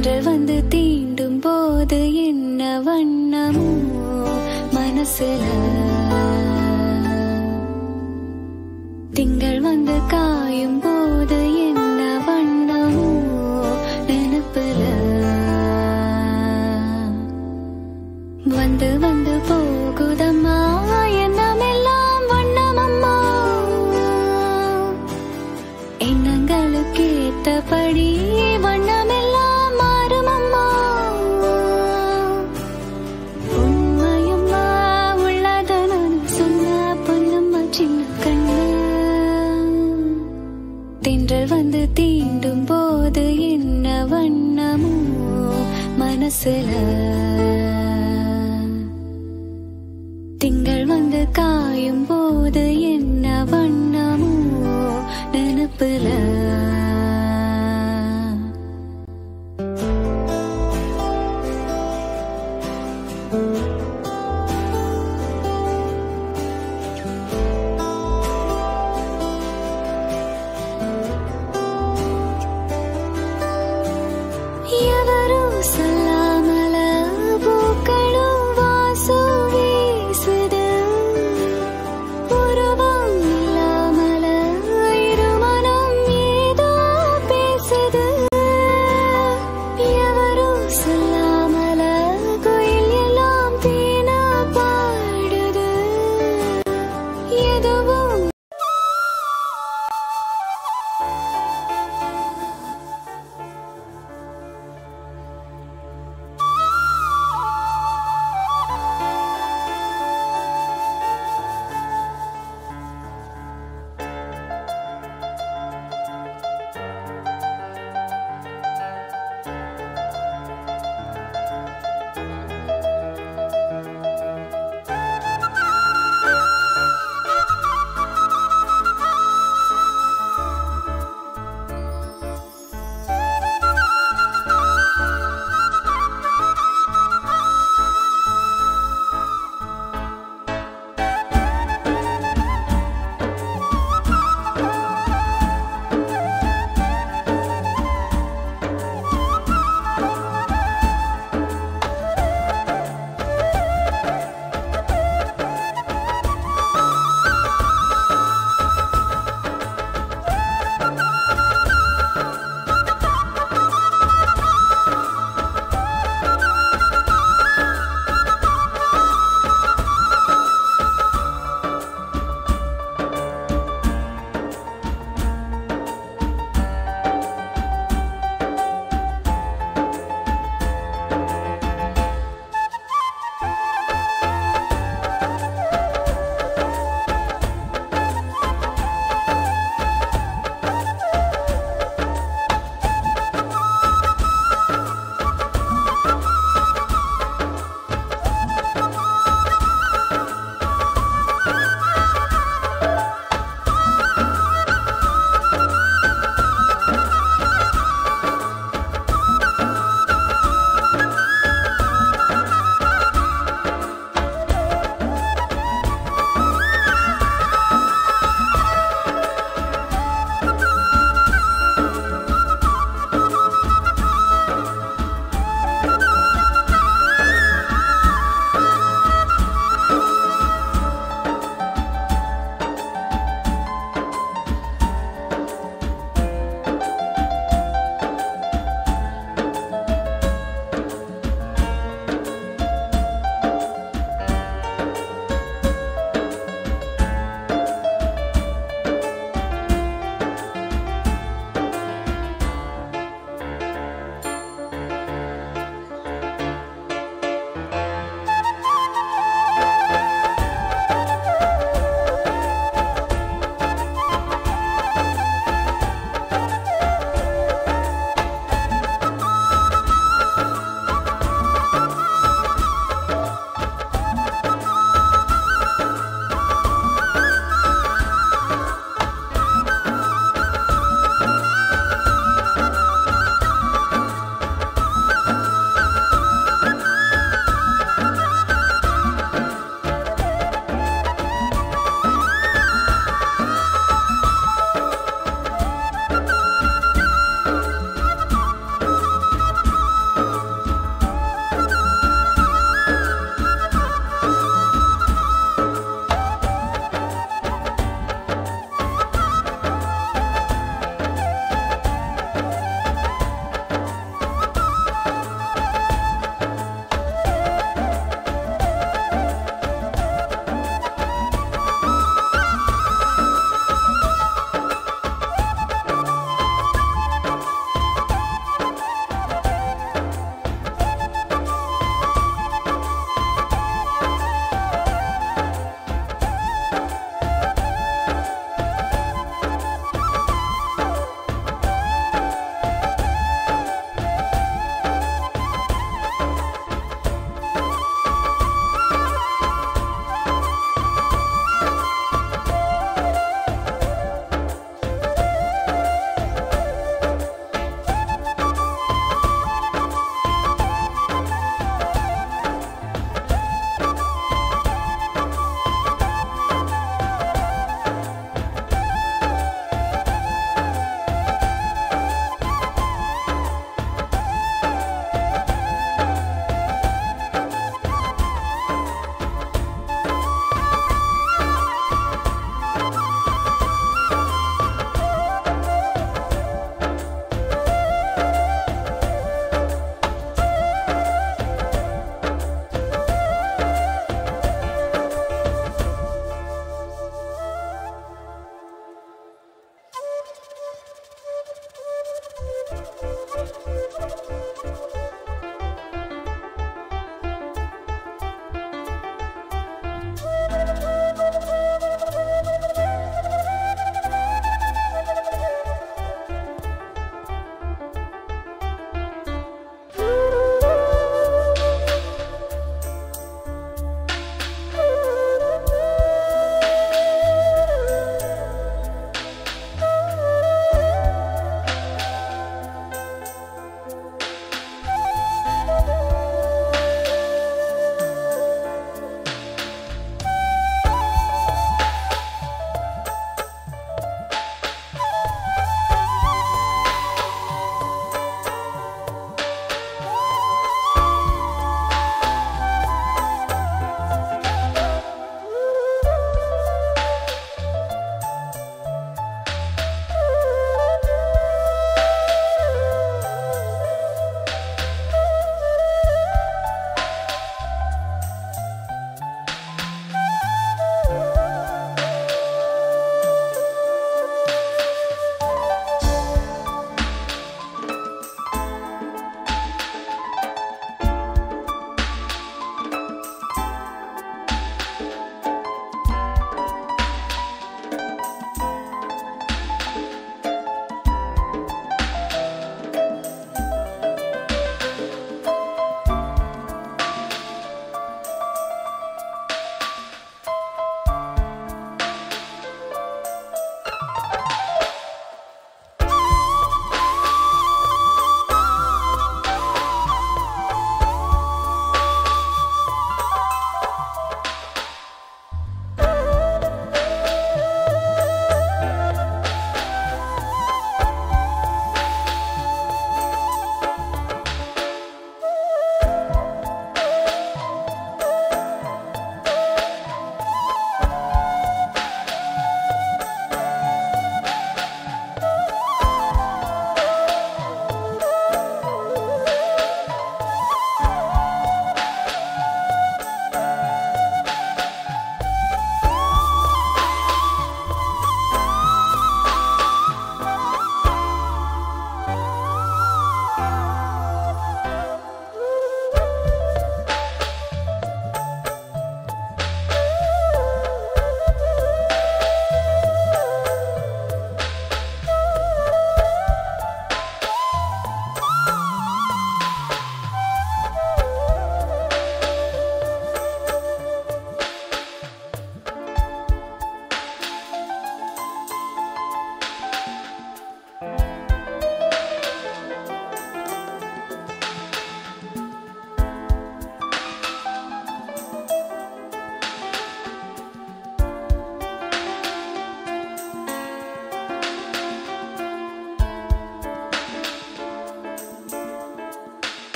தென்றல் வந்து தீண்டும் போது என்ன வண்ணமோ மனசுல திங்கள் வந்து காயும் போது என்ன வண்ணமோ நினப்புல வந்து வந்து போகுதம்மா எண்ணமெல்லாம் வண்ணமம்மா எண்ணங்களுக்கு ஏத்தபடி வண்ணமெல்லாம் மாறுமம்மா உண்மையம்மா உள்ளத நான் சொன்ன பொன்னம்மா சின்ன கண்ணு தென்றல் வந்து தீண்டும் போது என்ன வண்ணமோ மனசுல திங்கள் வந்து காயும் போது என்ன வண்ணமோ நினப்புல ఎవరు సల్లామల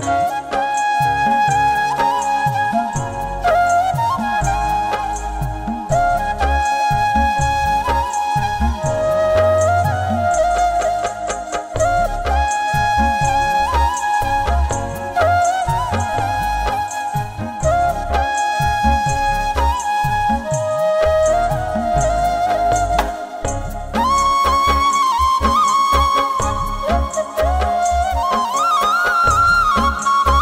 ఆ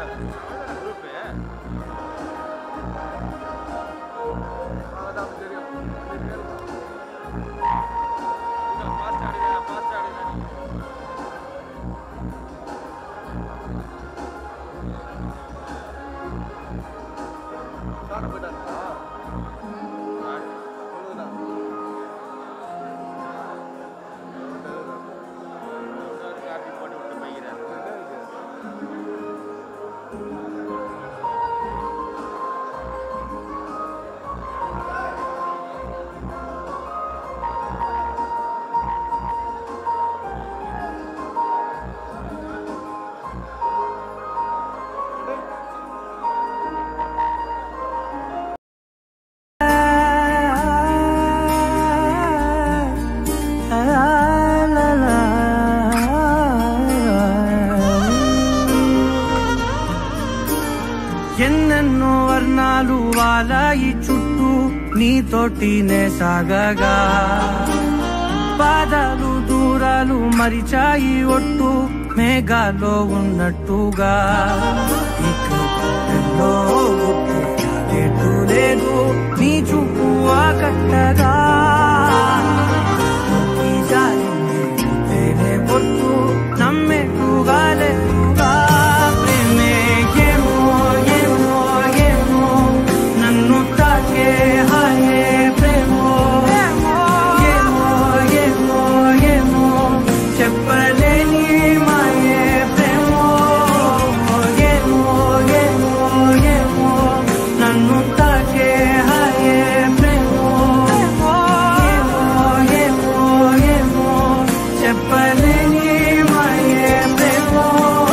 ఎన్నెన్నో వర్ణాలు వాలాయి చుట్టూ నీతోటినే సాగగా పాదాలు దూరాలు మరిచాయి ఒట్టు మేఘాలో ఉన్నట్టుగా ఇక గుండెల్లో గుట్టు చాలేటు లేదు నీ చూపు ఆకట్టగా ఈ జాలిని చూపేనే పొట్టు నమ్మేట్టుగా లేదుగా ప్రేమే ఏమో ఏమో ఏమో నన్ను తాకే హాయే ప్రేమో ఏమో ఏమో ఏమో చెప్పలేని మాయే ప్రేమో ఏమో ఏమో ఏమో నన్ను తాకే హాయే ప్రేమో ఏమో ఏమో ఏమో చెప్పలేని మాయే ప్రేమో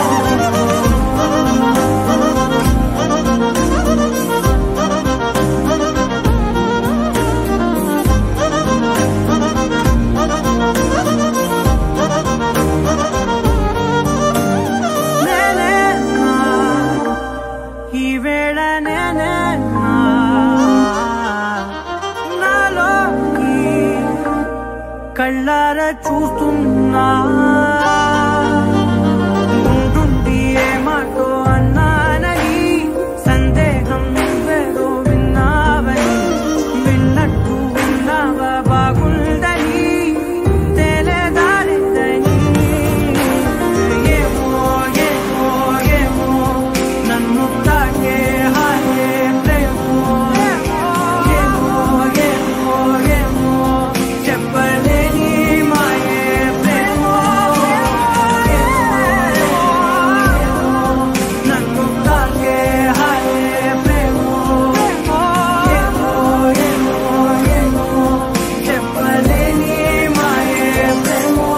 నేనేనా ఈ వేళ నేనేనా నాలోకి కళ్ళార చూస్తున్నా ఉంటుండి ఏ మాటో అన్నానని సందేహం నువ్వేదో విన్నావని విన్నట్టు విన్నావా బాగుందని తెలియదాలేదని ఏమో ఏమో ఏమో నన్ను తాకే హాయే ప్రేమో ఏమో ఏమో ఏమో చెప్పలేని మాయే ప్రేమో నన్ను తాకే హాయే ప్రేమో ఏమో ఏమో ఏమో చెప్పలేని మాయే ప్రేమో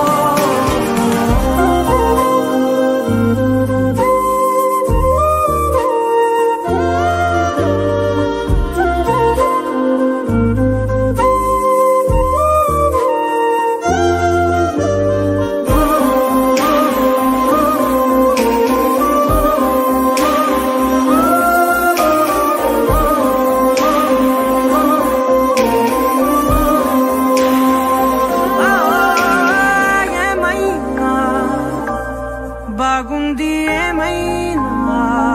ఏమైనా బాగుంది ఏమైనా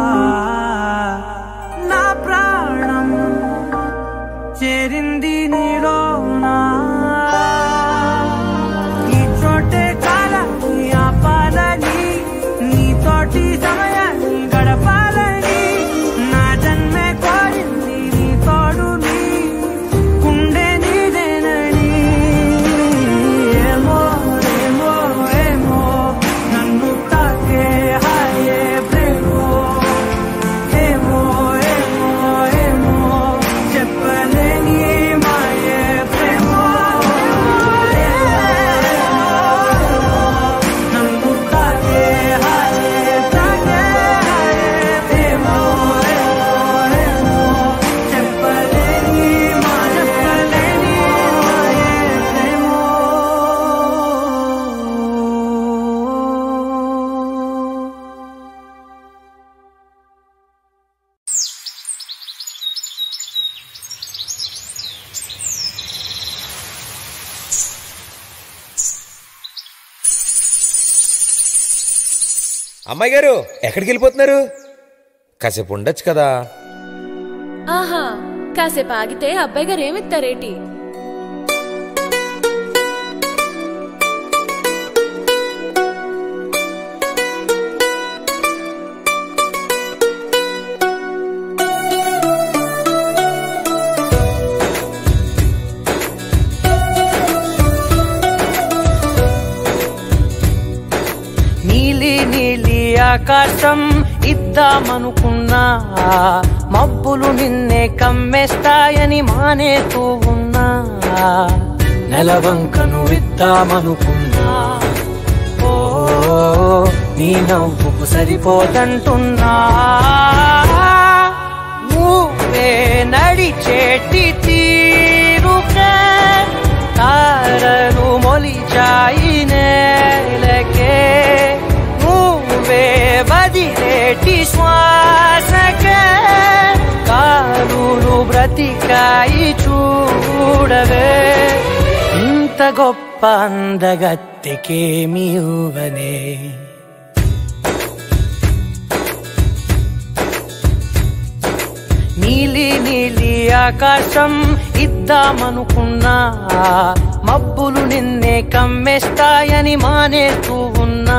నా ప్రాణం చేరింది నీలోనా ఈ చోటే కాలాన్ని ఆపాలని నీతోటి సమయాన్ని గడపాలని నా జన్మే కోరింది నీ తోడుని గుండె నీదేనని ఏమో ఏమో ఏమో నన్ను తాకే హాయే ప్రేమో ఏమో ఏమో ఏమో చెప్పలేని మాయే ప్రేమో నన్ను తాకే హాయే తాకే హాయే ప్రేమో ఏమో ఏమో చెప్పలేని మాయే చెప్పలేని మాయే ప్రేమో అమ్మాయి గారు ఎక్కడికి వెళ్ళిపోతున్నారు కాసేపు ఉండొచ్చు కదా ఆహా కాసేపు ఆగితే అబ్బాయి గారు ఏమిస్తారేటి నీలి నీలి ఆకాశం ఇద్దామనుకున్నా మబ్బులు నిన్నే కమ్మేస్తాయని మానేతూ ఉన్నా నెలవంకను ఇద్దామనుకున్నా ఓ నీ నవ్వుకు సరిపోదంటున్నా నువ్వే నడిచేటి తీరుకే తారలు మొలిచాయి నేలకే నువ్వే బదిలేటి శ్వాసకే కారులు బ్రతికాయి చూడవే ఇంత గొప్ప అందగత్తెకేమి ఇవ్వనే నీలి నీలి ఆకాశం ఇద్దామనుకున్నా మబ్బులు నిన్నే కమ్మేస్తాయని మానేస్తూ ఉన్నా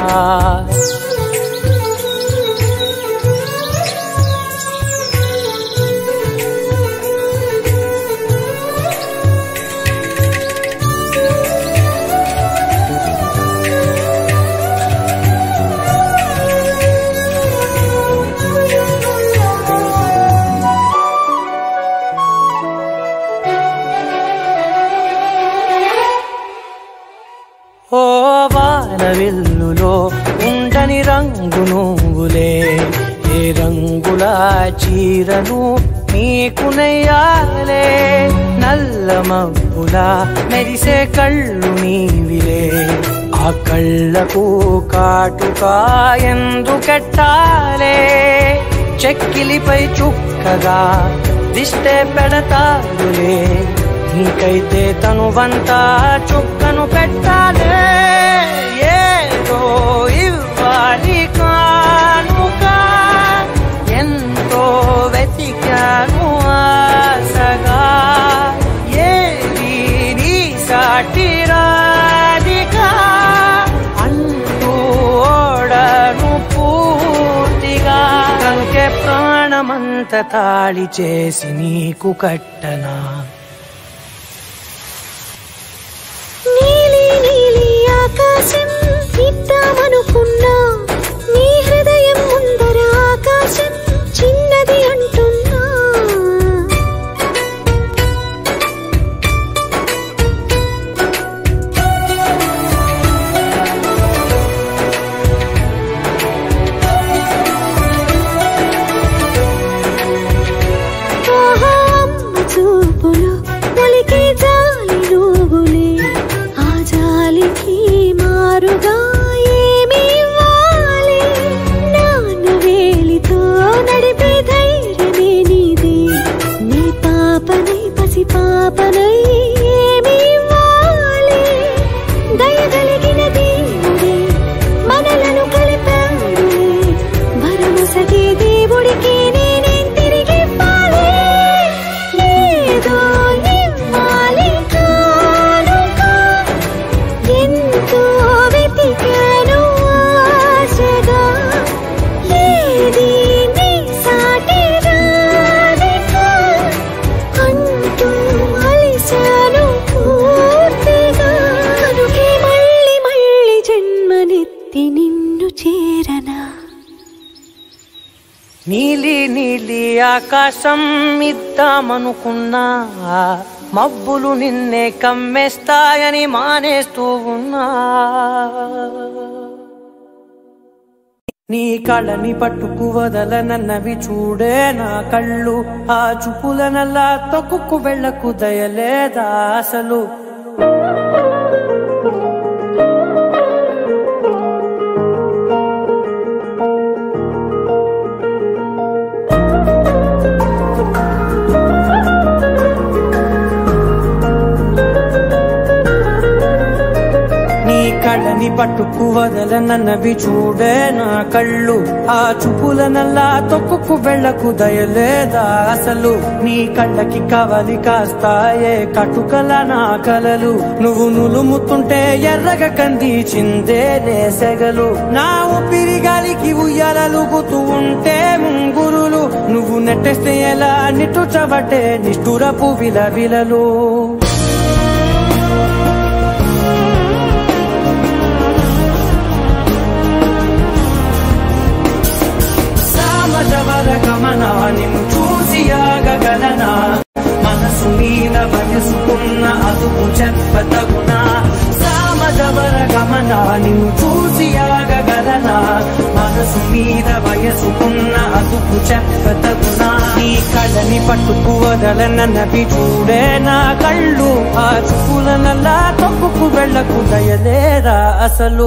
ఓ వానవిల్లులో ఉండని రంగు నువ్వులే ఏ రంగుల చీరను నీకు నెయ్యాలే నల్ల మబ్బుల మెరిసే కళ్ళు నీవిలే ఆ కళ్ళకు కాటుకా ఎందుకెట్టాలే చెక్కిలిపై చుక్కగా దిష్టే పెడతాడులే నీకైతే తనువంతా చుక్కను పెట్టాలే ఏదో ఇవ్వాలి కానుక ఎంతో వెతికాను ఆశగా ఏది నీ సాటి రాధిక అంటూ ఓడను పూర్తిగా కనుకే ప్రాణమంత తాళి చేసి నీకు కట్టనా నీలి నీలి ఆకాశం ఇద్దామనుకున్నా నీ హృదయం ముందర ఆకాశం చిన్నది అంటున్నా ఆహా అమ్మ చూపులు ఒలికే జాలి నువ్వులే ఆ జాలికి మారుగా ఏమి ఇవ్వాలి నాన్న వేలితో నడిపే ధైర్యమే నీదే నీ పాపనై పసి పాపనై ఏమి ఇవ్వాలి దయగలిగిన దేవుడే మనలను కలిపాడులే వరముసగే దేవుడికి నేనేం తిరిగి ఇవ్వాలి ఏదో ఇవ్వాలి కానుక ఎంతో వెతికాను ఆశగా ఏది నీ సాటి రాధిక అంటూ అలిశాను పూర్తిగా కనుకే మళ్ళీ మళ్ళీ జన్మనెత్తి నిన్ను చేరనా నీలి నీలి ఆకాశం ఇద్దామనుకున్నా మబ్బులు నిన్నే కమ్మేస్తాయని మానేస్తూ ఉన్నా నీ కళని పట్టుకు వదలనన్నవి చూడే నా కళ్ళు ఆ చూపులనల్లా తొక్కుకు వెళ్ళకు దయలేదా అసలు నీ కళని కళ్ళని పట్టుకు వదలనన్నవి చూడే నా కళ్ళు ఆ చూపులనల్లా తొక్కుకు వెళ్ళకు దయలేదా అసలు నీ కళ్ళకి కవలి కాస్తాయే కటుకల నా కలలు నువ్వు నులుముతుంటే ఎర్రగ కంది చిందే నేసెగలు నా ఊపిరి గాలికి ఉయ్యాలలుగుతూ ఉంటే ముంగురులు నువ్వు నెట్టేస్తే ఎలా నిట్టుచబట్టే నిష్ఠురపు విలవిలలు సామజవర గమన నిన్ను చూసి ఆగగలనా మనసు మీద వయసుకున్న అదుపు చెప్పతగునా సామజవర గమన నిన్ను చూసి ఆగగలనా మనసు మీద వయసుకున్న అదుపు చెప్పతగునా నీ కళ్ళని పట్టుకు వదలనన్నవి చూడే నా కళ్ళు ఆ చూపులనల్లా తప్పుకు వెళ్ళకు దయలేరా అసలు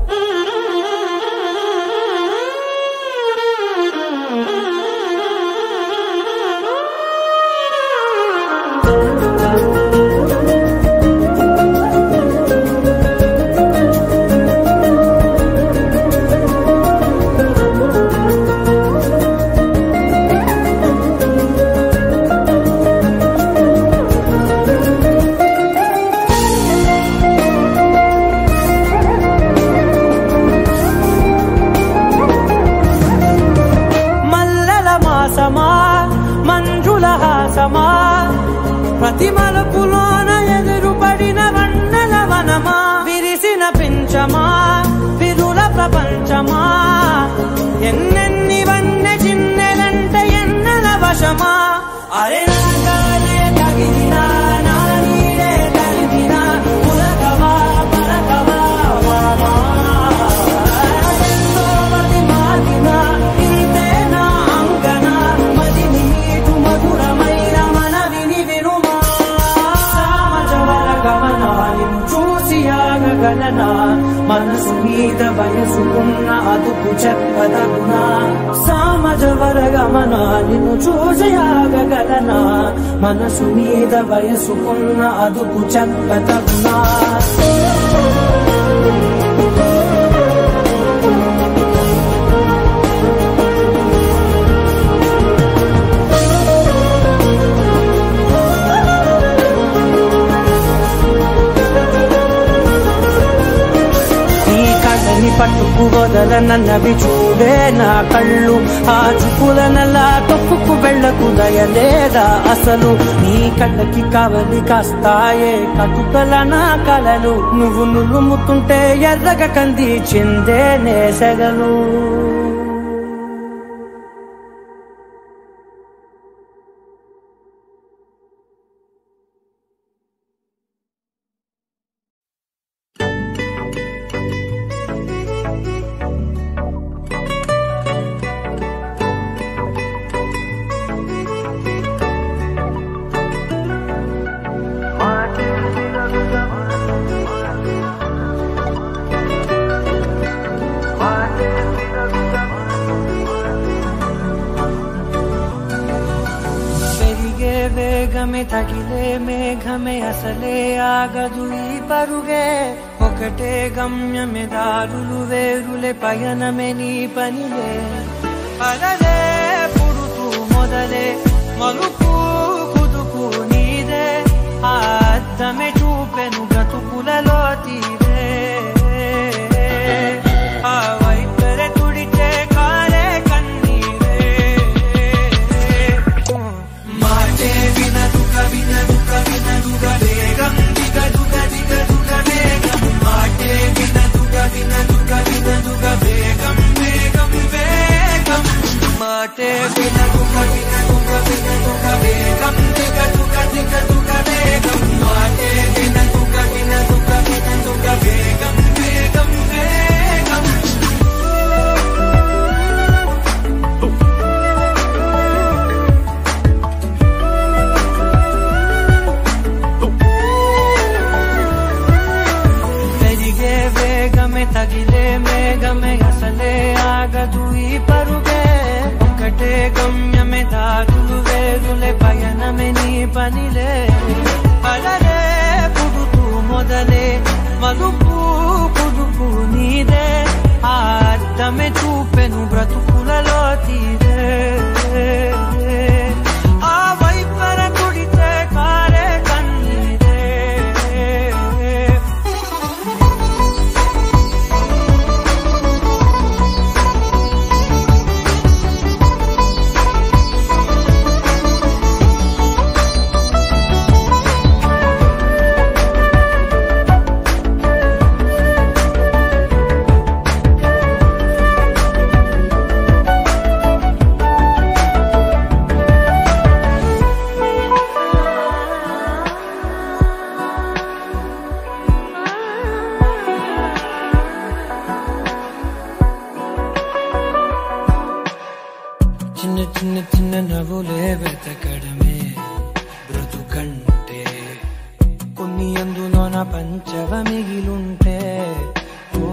మల్లెల మాసమా మంజుల హాసమా ప్రతి మలుపులోన ఎదురుపడిన వన్నెల వనమా విరిసిన పించమా విరుల ప్రపంచమా ఎన్నెన్ని వన్నె చిన్నెలంటే ఎన్నెల వశమా అరే నాగాలే తగిలినా నా నీడే తగిలినా పులకవా పలకవా వామా ఎంతోమతి మాటినా ఇంతేనా అంగన మదిని నీటు మధురమైన మనవిని వినుమా సామజవర గమన నిన్ను చూసి ఆగగలనా మనసు మీద వయసుకున్న అదుపు చెప్పదగునా సామజవర గమన నిన్ను చూసి ఆగగలనా మనసు మీద వయసుకున్న అదుపు చెప్పదగునా ఈ కళ్ళని పట్టుకు వదలనన్నవి చూడే నా కళ్ళు ఆ చూపులనలా తొక్కుకు వెళ్ళకు దయలేదా అసలు నీ కళ్ళకి కవలి కాస్తాయే కటుకల నా కలలు నువ్వు నులుముతుంటే ఎర్రగ కంది చిందే నేసెగలు పెరిగే వేగమే తగిలే మేఘమే అసలే ఆగదు ఈ పరుగే ఒకటే గమ్యమే దారులు వేరులే పయనమే నీ పనిలే అలలే పుడుతూ మొదలే మలుపు కుదుపు నీదే ఆ అద్దమే చూపెను బ్రతుకులలో తీరే ఆ వైపరే తుడిచే కాలే కన్నీరే మాటే వినదుక వినదుక వినదుక వేగం దిగదుక దిగదుక వేగం మాటే వినదుక వినదుక వినదుక వేగం వేగం వేగం మాటే వినదుక వినదుక వినదుక వేగం దిగదుక దిగదుక వేగం మాటే వినదుక వినదుక వినదుక వేగం వేగం వేగం పెరిగే వేగమే తగిలే మేఘమే అసలే ఆగదు ఈ పరుగే ఒకటే గమ్యమే దారులు వేరులే పయనమే నీ పనిలే అలలే పుడుతూ మొదలే మలుపు పులుపు నీదే ఆ అర్థమే చూపెను బ్రతుకులలో తీరే ఆ వైపర కుడితే కారే కన్నీరే చిన్న చిన్న చిన్న నవ్వులే వెతకడమే బ్రతుకంటే కొన్ని అందులోన పంచవ మిగిలుంటే ఓ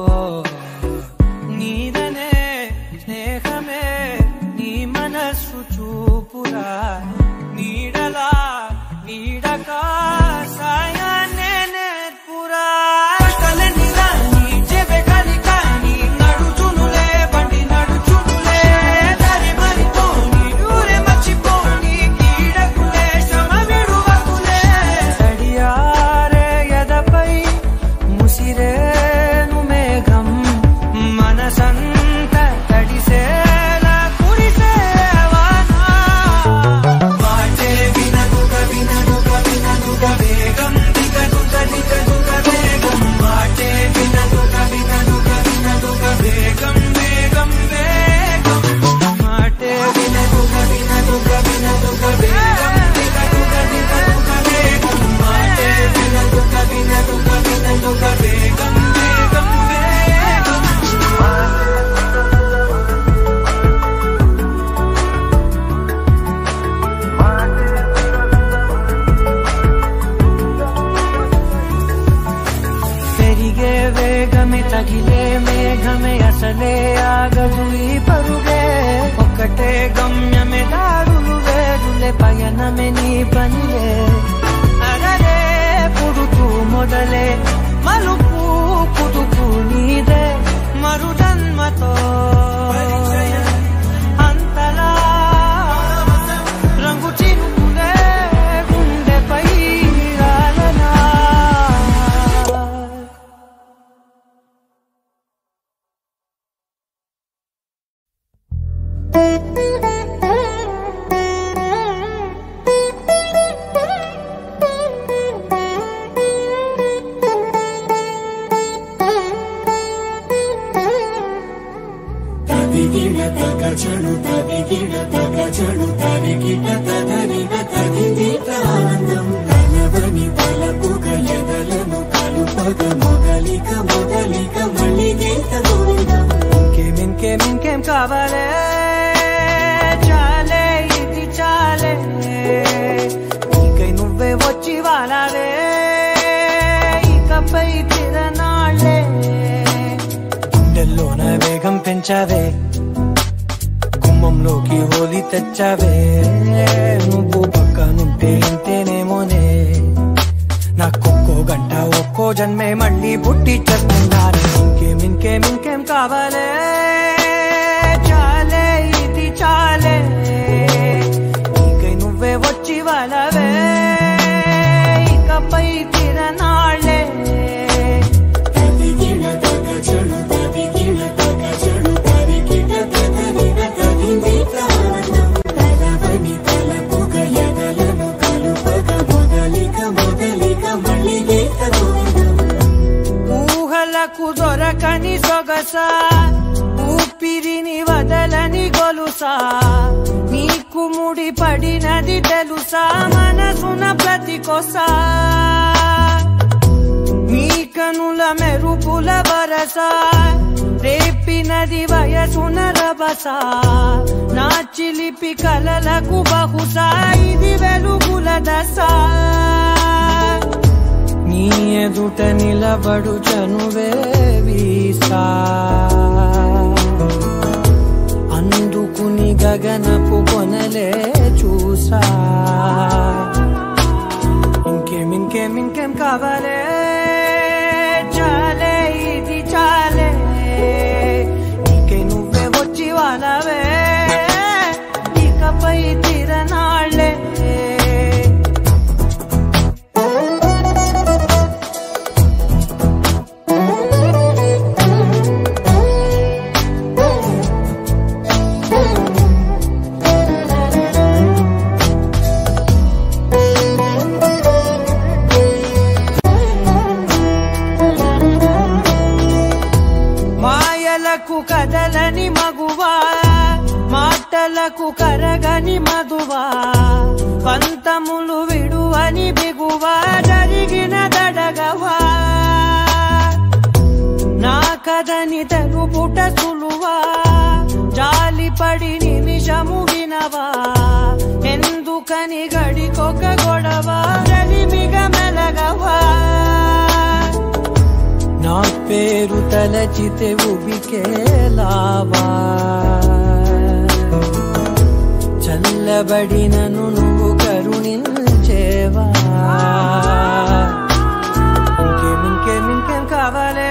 నీదనే స్నేహమే నీ మనస్సు చూపురా నీడలా నీడకా సాయాన్నే నేర్పురా కలనిరా నీ చెవె కలిక నీ నడుచునులే బండి నడుచునులే దారి మరిపోని ఊరే మర్చిపోని కీడకులే శ్రమ విడువకులే తడియారే ఎదపై ముసిరేను మేఘం మనసంత తడిసేలా కురిసేవానా వాటే వినదుగ వినదుగ వినదుగ వేగం దిగదుగ దిగదుగ వేగం వాటే వినదుగ వినదుగ వినదుగ వేగం వేగం వేగం వాటే వినదుగ వినదుగ వినదుగ వేగం దిగదుగ దిగదుగ వేగం వాటే వినదుగ వినదుగ వినదుగ వేగం వేగం వేగం పెరిగే వేగమే తగిలే మేఘమే అసలే ఆగదు ఈ పరుగే ఒక్కటే గమ్యమే దారులు వేరులే పయనమే నీ పనిలే అరరే పుడుతూ మొదలే మలుపు పుదుపు నీదే మరు జన్మతో అంతలా రంగు చినుకులే గుండెపై రాలనా తదిగిడ తగ చడు తదిగిడ తగ చడు తరిగిట తదరిన తదిగిట ఆనందం కలవని తలపుగ ఎదలను కలుపగ మొదలిక మొదలిక మళ్ళీ గీత గోవిందం ఇంకేం ఇంకేం ఇంకేం కావాలే చాలే ఇది చాలే నీకై నువ్వే వచ్చి వాలావే ఇకపై తిరనాళ్ళే గుండెల్లోన వేగం పెంచావే గుమ్మంలోకి హోలీ తెచ్చావే నువ్వు పక్కనుంటే ఇంతేనేమోనే నాకొక్కో గంట ఒక్కో జన్మే మళ్ళీ పుట్టి చేస్తున్నాను ఇంకేం ఇంకేం ఇంకేం కావాలే చాలే ఇది చాలే నీకై నువ్వే వచ్చి వాళ్ళవే ఇకపై తిరనాళ్ళే తదిగిడ తగ చడు తదిగిడ తగ చడు తరిగిట తదరిన తదిగిట ఆనందం కలవని తలపుగ ఎదలను కలుపగ మొదలిక మొదలిక మళ్ళీ గీత గోవిందం ఊహలకు దొరకని సొగస ఊపిరిని వదలని గొలుసా నీకు ముడి పడినది తెలుసా మనసున ప్రతి కొసా నీ కనుల మెరుపుల వరస రేపినది వయసున రభస నా చిలిపి కలలకు బహుశా ఇది వెలుగుల దశ నీ ఎదుట నిలబడు చనువే వీసా అందుకుని గగనపు కొనలే చూసా ఇంకేం ఇంకేం ఇంకేం కావాలే కరగని మధువా పంతములు విడువని బిగువా జరిగిన దడగవా నా కదని తెలుపుట సులువా జాలిపడి నిమిషము వినవా ఎందుకని గడికొక గొడవ రలిమిగ మెలగవా నా పేరు తలచితే ఉబికేలావా చల్లబడినను నువ్వు కరుణించేవా ఇంకేం ఇంకేం ఇంకేం కావాలే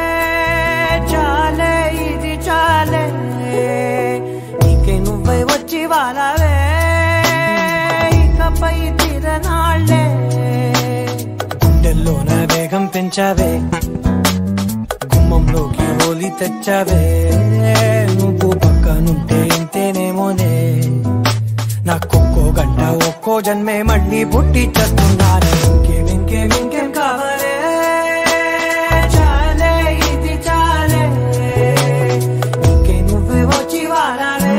చాలే ఇది చాలే నీకే నువ్వై వచ్చి వాళ్ళవే ఇకపై తిరనాళ్ళే గుండెల్లోన వేగం పెంచావే గుమ్మంలోకి హోలీ తెచ్చావే నువ్వు పక్కనుంటే ఇంతేనేమోనే నాకొక్కో గంట ఒక్కో జన్మే మళ్ళీ పుట్టి చేస్తున్నాను ఇంకేం ఇంకేం ఇంకేం కావాలే చాలే ఇది చాలే ఇంకే నువ్వే వచ్చి వారాలే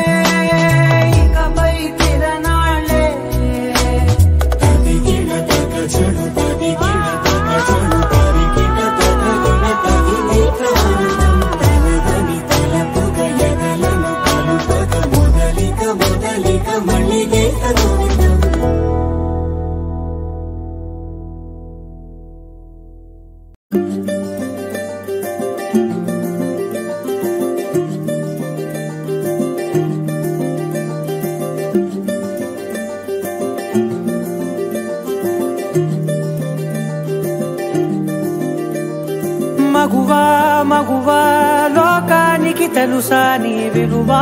ఇకపై తిరనాళ్ళే తదిగిన తగ చెడు తదిగిన తగ చెడు తరిగిన తగగిన తగిని ప్రాణం తలదని తలపుగ ఎగలను కలుపగ మొదలిక మొదలిక మళ్ళీగే గోవిందం మగువా మగువా లోకానికి తెలుసా నీ విలువా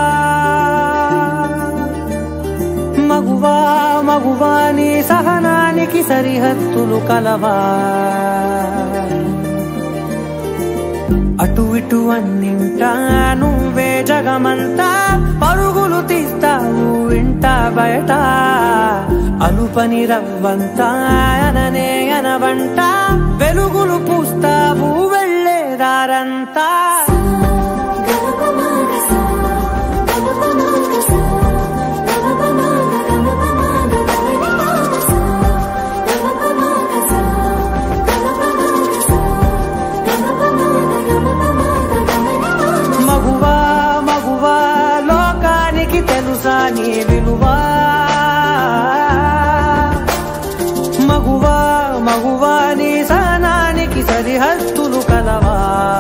మగువా మగువా నీ సహనానికి సరిహద్దులు కలవా అటు ఇటు అన్నింటా నువ్వే జగమంతా పరుగులు తీస్తావు ఇంట బయట అలుపని రవ్వంతా అననే అనవంట వెలుగులు పూస్తావు వెళ్ళేదారంతా మగువా మగువా లోకానికి తెలుసా నీ విలువా మగువా మగువా నీ సహనానికి సరిహద్దులు కలవా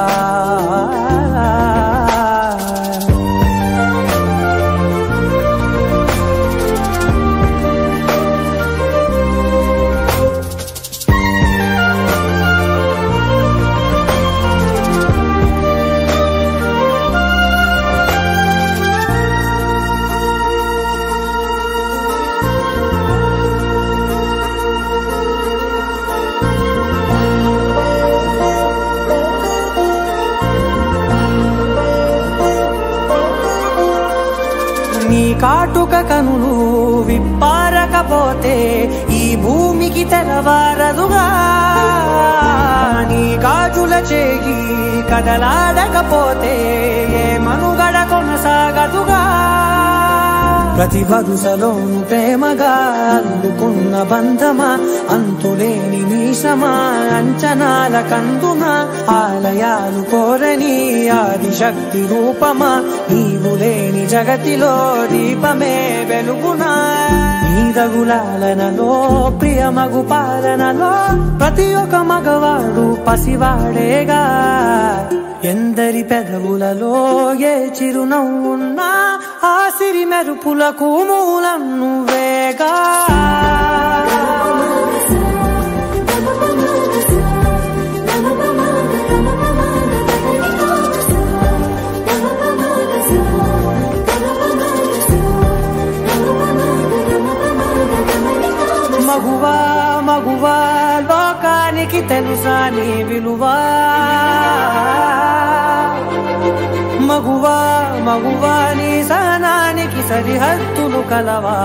నీ కాటుక కనులు విప్పారకపోతే ఈ భూమికి తెలవారదుగా నీ గాజుల చేయి కదలాడకపోతే ఏ మనుగడ కొనసాగదుగా ప్రతి వరుసలోను ప్రేమగా అందుకున్న బంధమా అంతులేని మీసమా అంచనాల కందున ఆలయాలు కోరని ఆదిశక్తి రూపమా నీవు లేని జగతిలో దీపమే వెలుగునా నీరగులాలనలో ప్రియమగు పాలనలో ప్రతి ఒక్క మగవాడు పసివాడేగా ఎందరి పెదవులలో ఏ చిరునవ్వున్నా ఆ సిరి మెరుపులకు మూలం నువ్వేగా మగువా మగువా లోకానికి తెలుసా నీ విలువా మగువా మగువా నీ సహనానికి సరిహద్దులు కలవా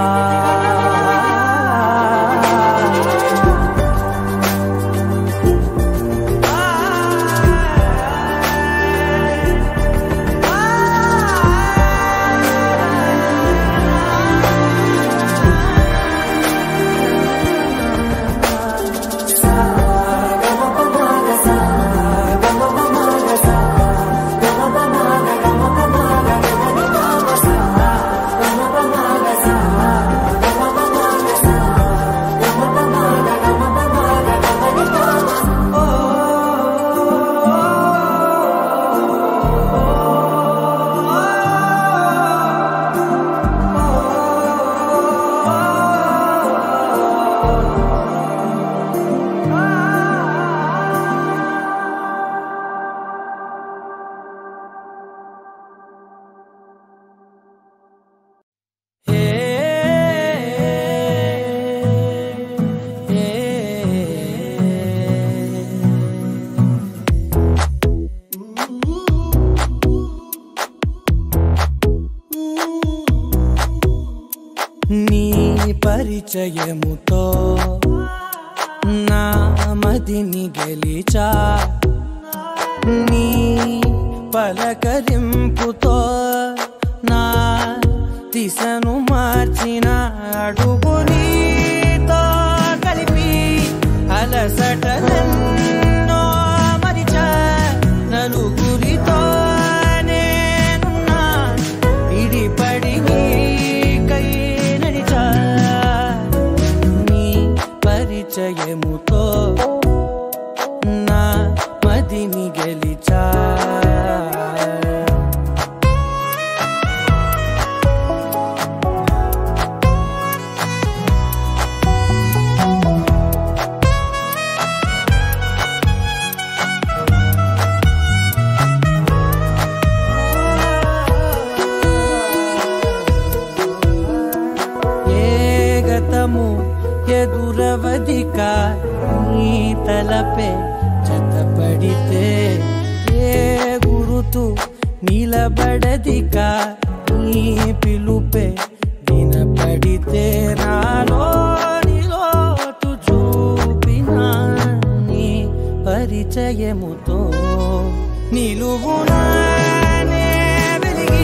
నీ పరిచయముతో నా మదిని గెలిచా నీ పలకరింపుతో నా దిశను మార్చిన అడుగు నీతో కలిపి అలసటలెన్నో మరిచా నలుగురితో నేనున్నా ఇడిపడి నీకై నడిచా నీ పరిచయముతో నా మదిని గెలిచా ఏ గతము ఎదురవదిక నీ తలపే జతపడితే ఏ గురుతు నిలబడదిక నీ పిలుపే వినపడితే నాలో నిలోటు చూపిన నీ పరిచయముతో నిలువునానే వెలిగి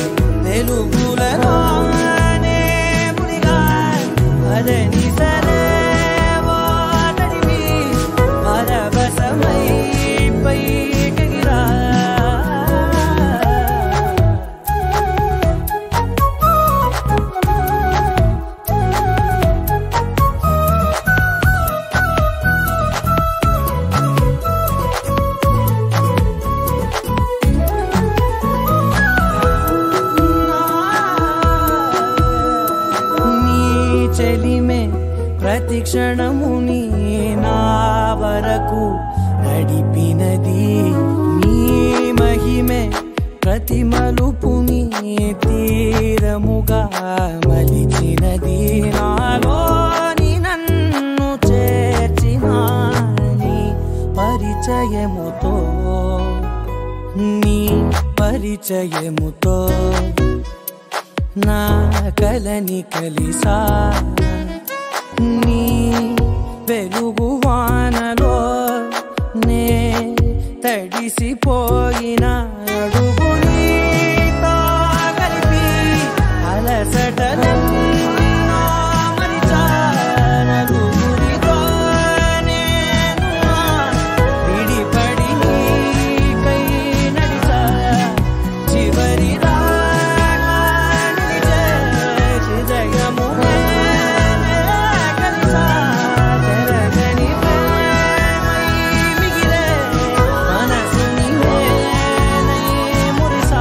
వెలుగులలోనే మునిగా అదని సరేవో నడివి పరవశమై పైకెగిరా నీ చెలిమే ప్రతి క్షణము నీ నా వరకు నడిపినది నీ మహిమే ప్రతి మలుపు నీ తీరముగా మలిచినది నాలోని నన్ను చేర్చిన నీ పరిచయముతో నీ పరిచయముతో నా కలని కలిసా నీ వెలుగు వానలో నే తడిసిపోయిన అడుగు నీతో కలిపి అలసటలెన్నో మరిచా నలుగురితో నేనున్నా విడిపడి నీకై నడిచా చివరి దాకా నిలిచే హృదయము నేనే కలిసా జరగని ప్రేమై మిగిలే మనసుని నేనై మురిసా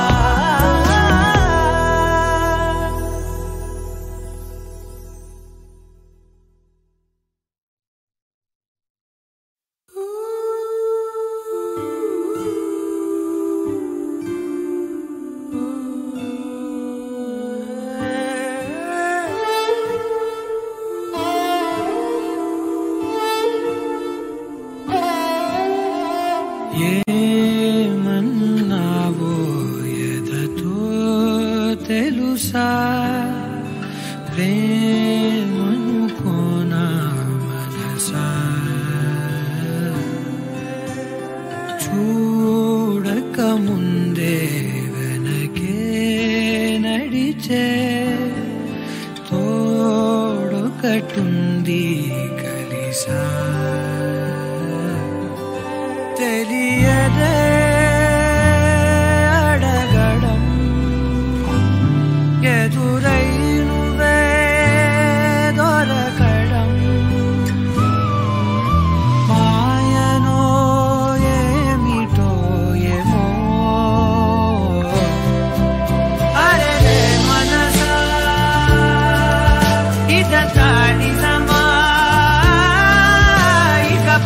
ఏమన్నావో ఎదతో తెలుసా ప్రేమనుకోనా మనసా చూడక ముందే వెనకే నడిచే తోడొకటుంది కలిసా తెలియదే అడగడం ఎదురై నువ్వే దొరకడం మాయనో ఏమిటో ఏమో అరే మనసా ఇదంతా నిజమా ఇక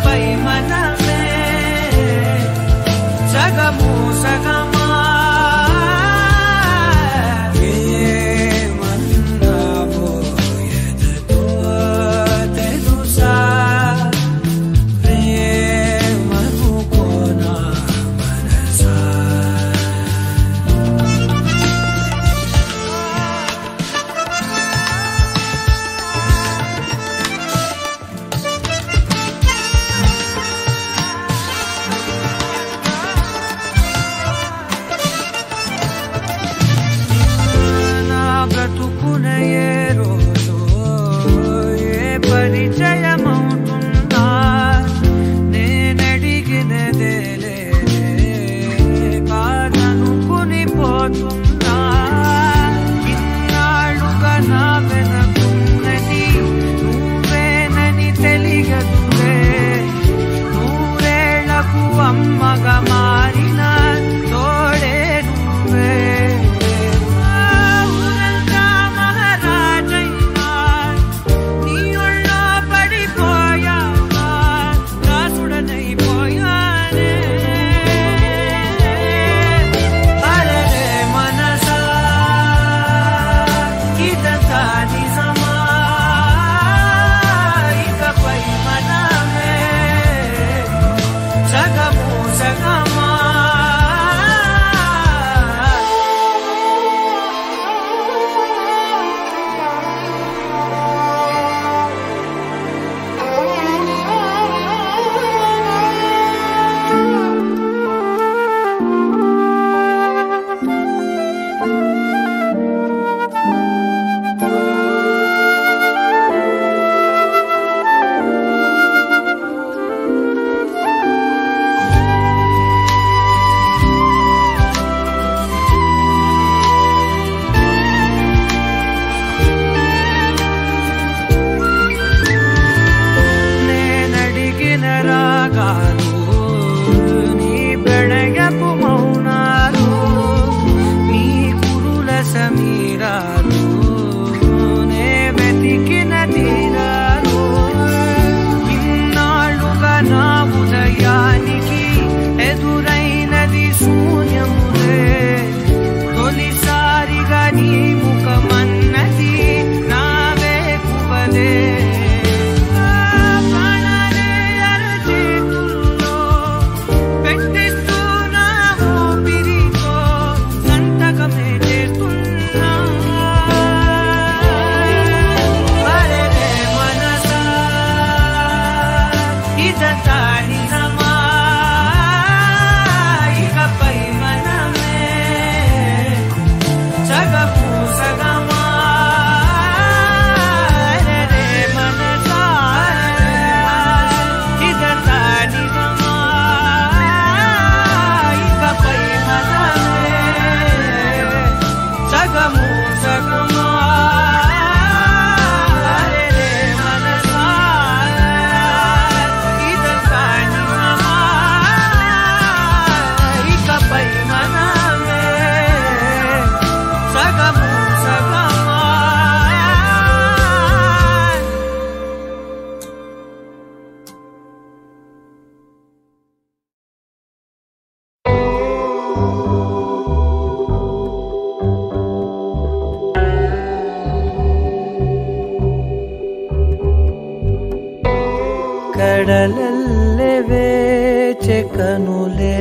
కడలల్లె వేచె కనులే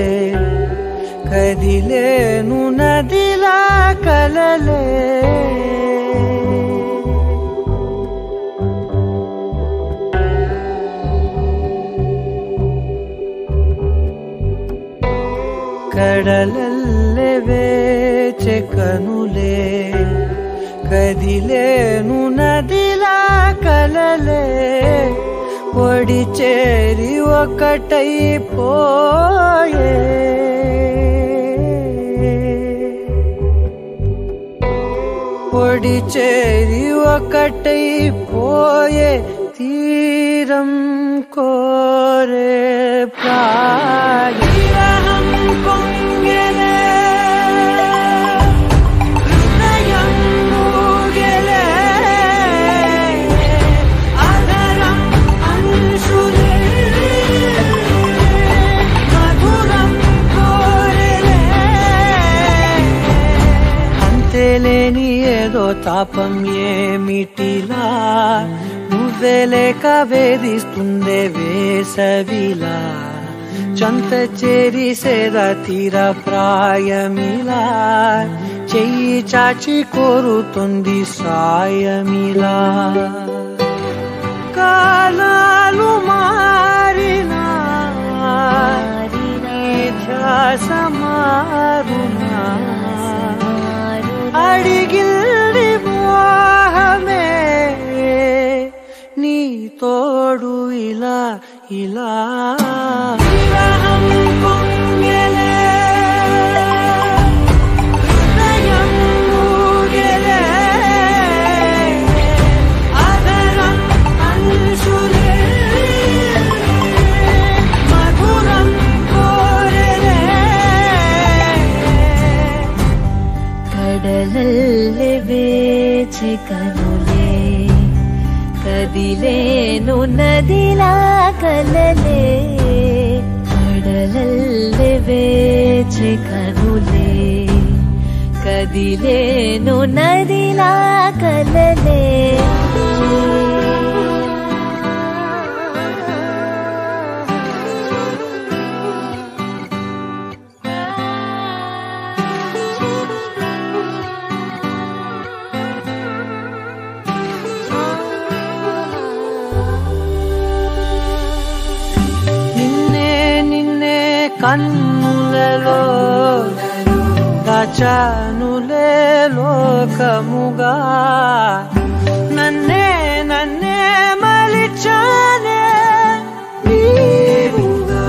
కదిలేను నదిలా కలలే కడలల్లె వేచె కనులే కదిలేను నదిలా కలలే పొడి చేరి ఒకటైపోయే పొడి చేరి ఒకటైపోయే తీరం కోరే ప్రాయం పొంగెలే హృదయం మూగెలే అదరం అంశులే మధురం కోరెలే అంతేలేని ఏదో తాపం ఏమిటిలా నువ్వే లేక వేధిస్తుందే వేసవిలా చంత చేరి సేద తీర ప్రాయమిలా చెయ్యి చాచి కోరుతుంది సాయమిలా కాలాలు మారినా నీ ధ్యాస మారునా అడిగిల్ది మోహమే నీ తోడు ఇలా ఇలా విరహం పొంగెలే, హృదయం మూగెలే, అదరం అంశులే, మధురం కోరెలే కడలల్లె వేచె కనులే కదిలేను నదిలా కలలే కడలల్లె వేచె కనులే కదిలేను నదిలా కలలే నిన్నే నిన్నే కన్నులలో దాచానులే లోకముగా నన్నే నన్నే మలిచానే నీవుగా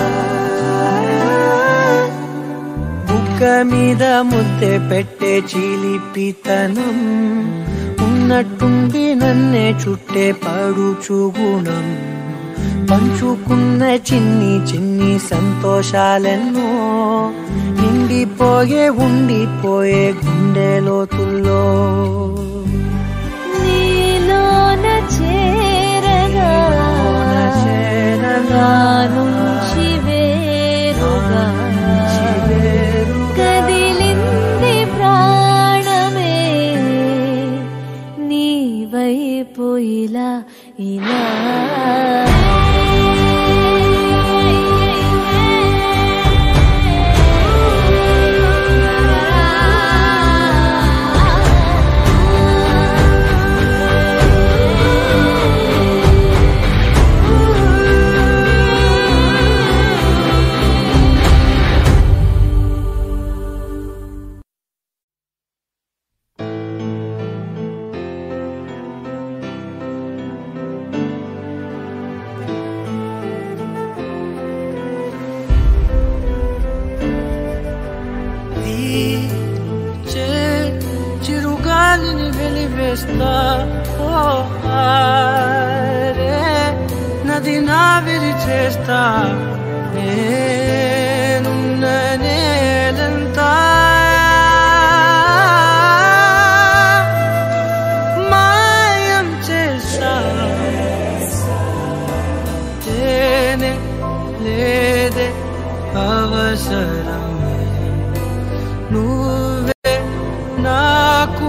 బుక్క మీద ముద్దె పెట్టే చిలిపితనం ఉన్నట్టుండి నన్నే చుట్టే పడుచు గుణం పంచుకున్న చిన్ని చిన్ని సంతోషాలెన్నో నిండిపోయే ఉండిపోయే గుండె లోతుల్లో నీలోన చేరగా చేరగా నుంచి వేరుగా వేరుగా కదిలింది ప్రాణమే నీ వైపు ఇలా ఇలా చే చిరుగాలిని వెలివేస్తా ఓ ఆరే నది నావిరి చేస్తా నేనున్న నేలంతా మాయం చేస్తా తేనే లేదే అవసరమే నువ్వే నాకు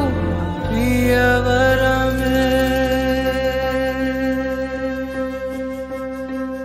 ప్రియవరమే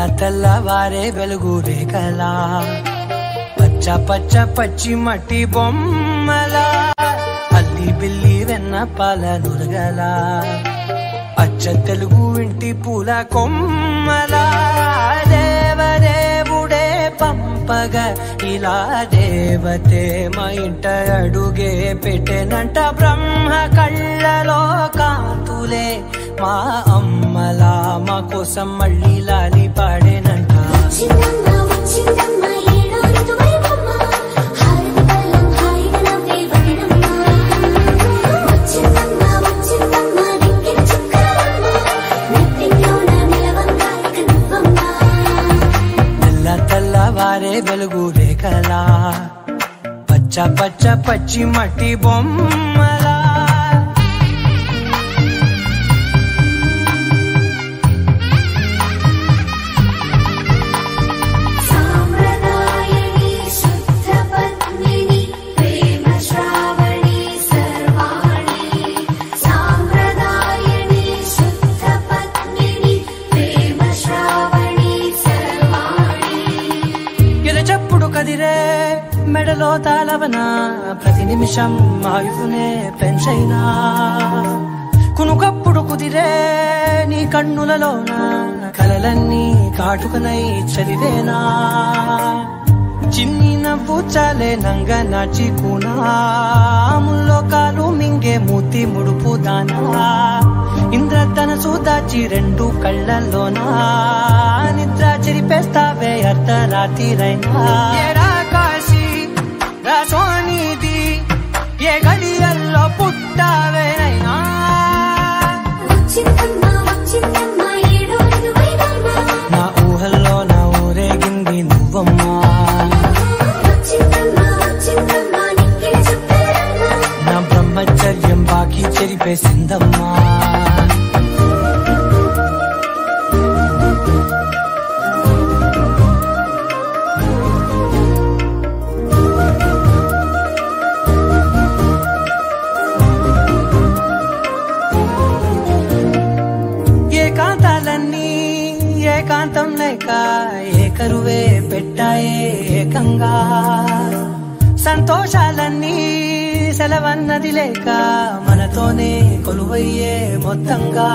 తెల్లవారే వెలుగు రేఖలా పచ్చ పచ్చ పచ్చి మట్టి బొమ్మలా అల్లి బిల్లి వెన్న పాల నురగలా అచ్చ తెలుగు ఇంటి పూల కొమ్మలా దేవదేవుడే పంపగ ఇలా దేవతే మా ఇంట అడుగే పెట్టెనంట బ్రహ్మ కళ్ళలో కాంతులే మా అమ్మలా మా కోసం మళ్ళీ లాలి పాడేనంట వచ్చిందమ్మ వచ్చిందమ్మ ఏడో ఋతువైవమ్మ హారతి పళ్ళం హాయిగా నవ్వే వదనమ్మ వచ్చిందమ్మ వచ్చిందమ్మ దిక్కిన చుక్కలమ్మ నెత్తిలోన నిలవంగా ఇక నువ్వమ్మ తెల్ల తెల్లవారే వెలుగు రేఖలా పచ్చ పచ్చ పచ్చి మట్టి బొమ్మలా సామ్రదాయని శుద్ధ పద్మిని ప్రేమ శ్రావణి సర్వాణి సామ్రదాయని శుద్ధ పద్మిని ప్రేమ శ్రావణి సర్వాణి ఎరచప్పుడు కదిరే మెడలో తాళవన ప్రతి నిమిషం ఆయుధునే పెంచైనా కునుకప్పుడు కుదిరే నీ కన్నులలోన కలలన్నీ కాటుకనై చదివేనా చిన్ని నవ్వు చాలే నంగ నాచి కూనాముల్లో కాలు మింగే మూతి ముడుపు దానా ఇంద్రధనసు దాచి రెండు కళ్ళల్లోనా నిద్ర చెరిపేస్తావే అర్ధరాత్రిరైనా ఏరా కాశీ రా సోనిది ఏ గడియల్లో పుట్టావేనైనా వచ్చిందమ్మ వచ్చిందమ్మ ఏడో ఋతువైవమ్మ నా ఊహల్లో నా ఊరేగింది నువ్వమ్మా వచ్చిందమ్మ వచ్చిందమ్మ నిక్కిన చుక్కలమ్మ నా బ్రహ్మచర్యం బాకీ చెరిపేసిందమ్మా ఏకాంతాలన్నీ ఏకాంతం లేక ఏకరువే పెట్టాయే ఏకంగా సంతోషాలన్నీ సెలవన్నది లేక మనతోనే కొలువయ్యే మొత్తంగా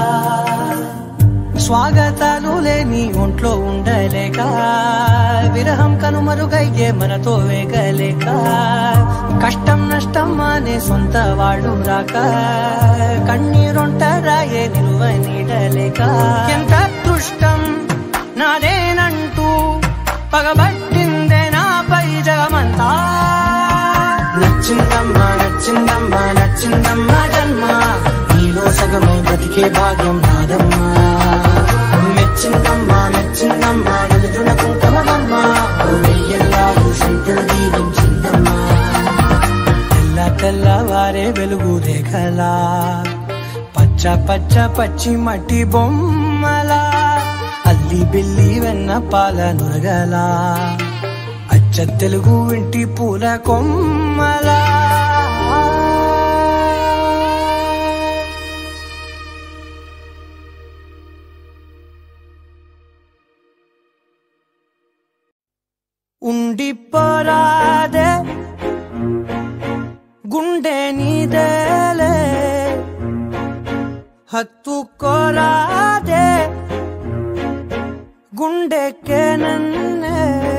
స్వాగతాలు లేని ఒంట్లో ఉండలేక విరహం కనుమరుగయ్యే మనతో వేగలేక కష్టం నష్టం అనే సొంత వాళ్ళు రాక కన్నీరొంటరాయే నిలువ నీడలేక ఎంత అదృష్టం నాదేనంటూ పగబట్టిందే నాపై జగమంతా నచ్చిందమ్మా నచ్చిందమ్మా నచ్చిందమ్మా జన్మ నీలో సగమై బ్రతికే భాగ్యం నాదమ్మా మెచ్చిందమ్మా మెచ్చిందమ్మా వెలుతున్న కుంకుమమ్మా వెయ్యల్లాగు శంకరు దీవించిందమ్మా తెల్ల తెల్లవారే వెలుగు రేఖలా పచ్చ పచ్చ పచ్చి మట్టి బొమ్మలా అల్లి బిల్లి వెన్న పాల నురగలా అచ్చ తెలుగు ఇంటి పూల కొమ్మలా ఉండిపోరాదే గుండె నీదేలే హత్తుకోరాదే గుండెకే నన్నే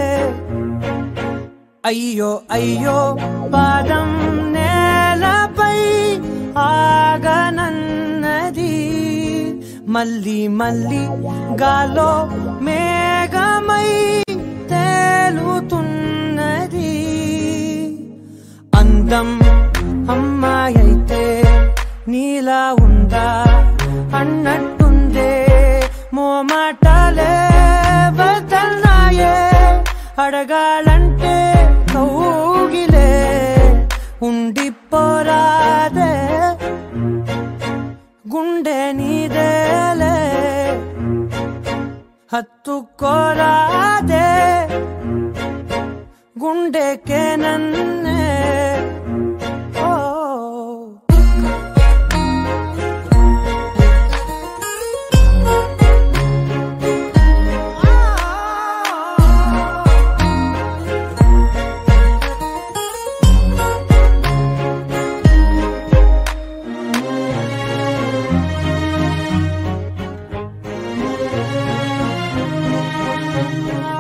అయ్యో అయ్యో పాదం నేలపై ఆగనన్నది మళ్ళీ మళ్ళీ గాలో మేఘమై తేలుతున్నది అందం అమ్మాయైతే నీలా ఉందా అన్నట్టుందే మోమాటాలే వదల్నాయే అడగాలంటే కౌగిలే ఉండిపోరాదే గుండె నీదేలే హత్తుకోరాదే గుండెకే నన్నే ఓ ఆ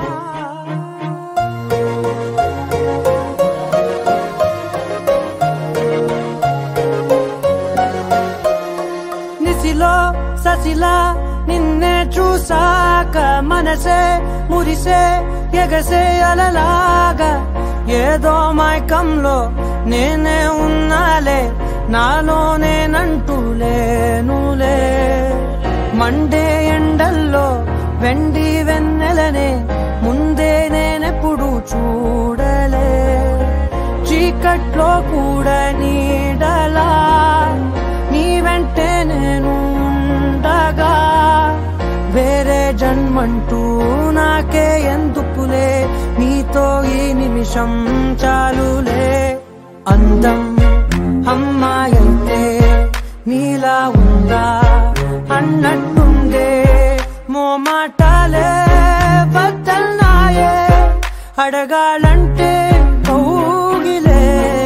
నిసిలో ససిలా నిన్నే చూసాక మనసే మురిసే ఎగసే అలలాగా ఏదో మైకంలో నేనే ఉన్నాలే నాలోనే నంటూ లేనులే మండే ఎండల్లో వెండి వెన్నెలనే ముందే నేనెప్పుడు చూడలే చీకట్లో కూడా నీడలా నీ వెంటే నేను ఉండగా వేరే జన్మంటూ నాకే ఎందుకులే నీతో ఈ నిమిషం చాలులే అందం అమ్మాయంటే నీలా ఉందా అన్నట్టుండే మోమాటాలే బద్దల్నాయే అడగాలంటే కౌగిలే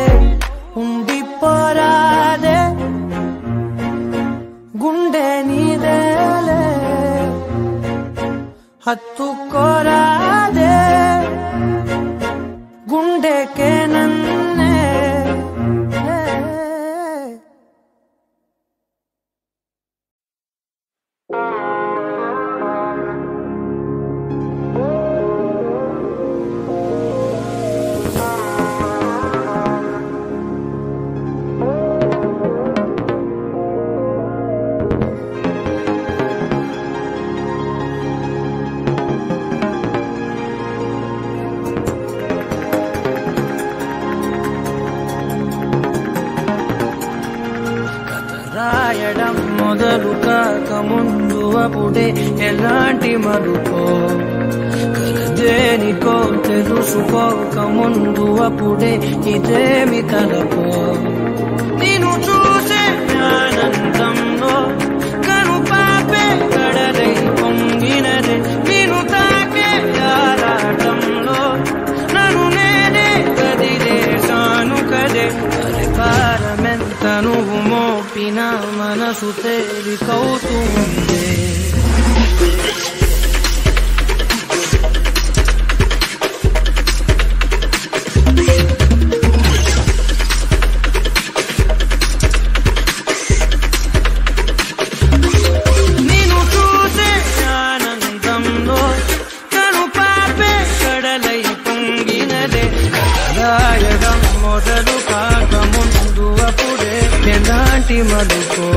ఉండిపోరాదే గుండె నీదేలే హత్తుకోరాదే గుండెకే నన్నే కథ రాయడం మొదలు కాక ముందు అప్పుడే ఎలాంటి మలుపో కలదేనికో తెలుసుకోక ముందు అప్పుడే ఇదేమి తలపో నేను చూసే ఆనందంలో కను పాపే కడలై పొంగినదే నేను తాకే ఆరాటంలో నన్ను నేనే కదిలేశాను కదే అరే భారమెంత నువ్వు మోపిన మనసు తేలికవుతుంది నేను చూసే ఆనందంలో కను పాపే కడలై పొంగినదే రాయడం మొదలు కాక ముందు అప్పుడే ఎలాంటి మలుపో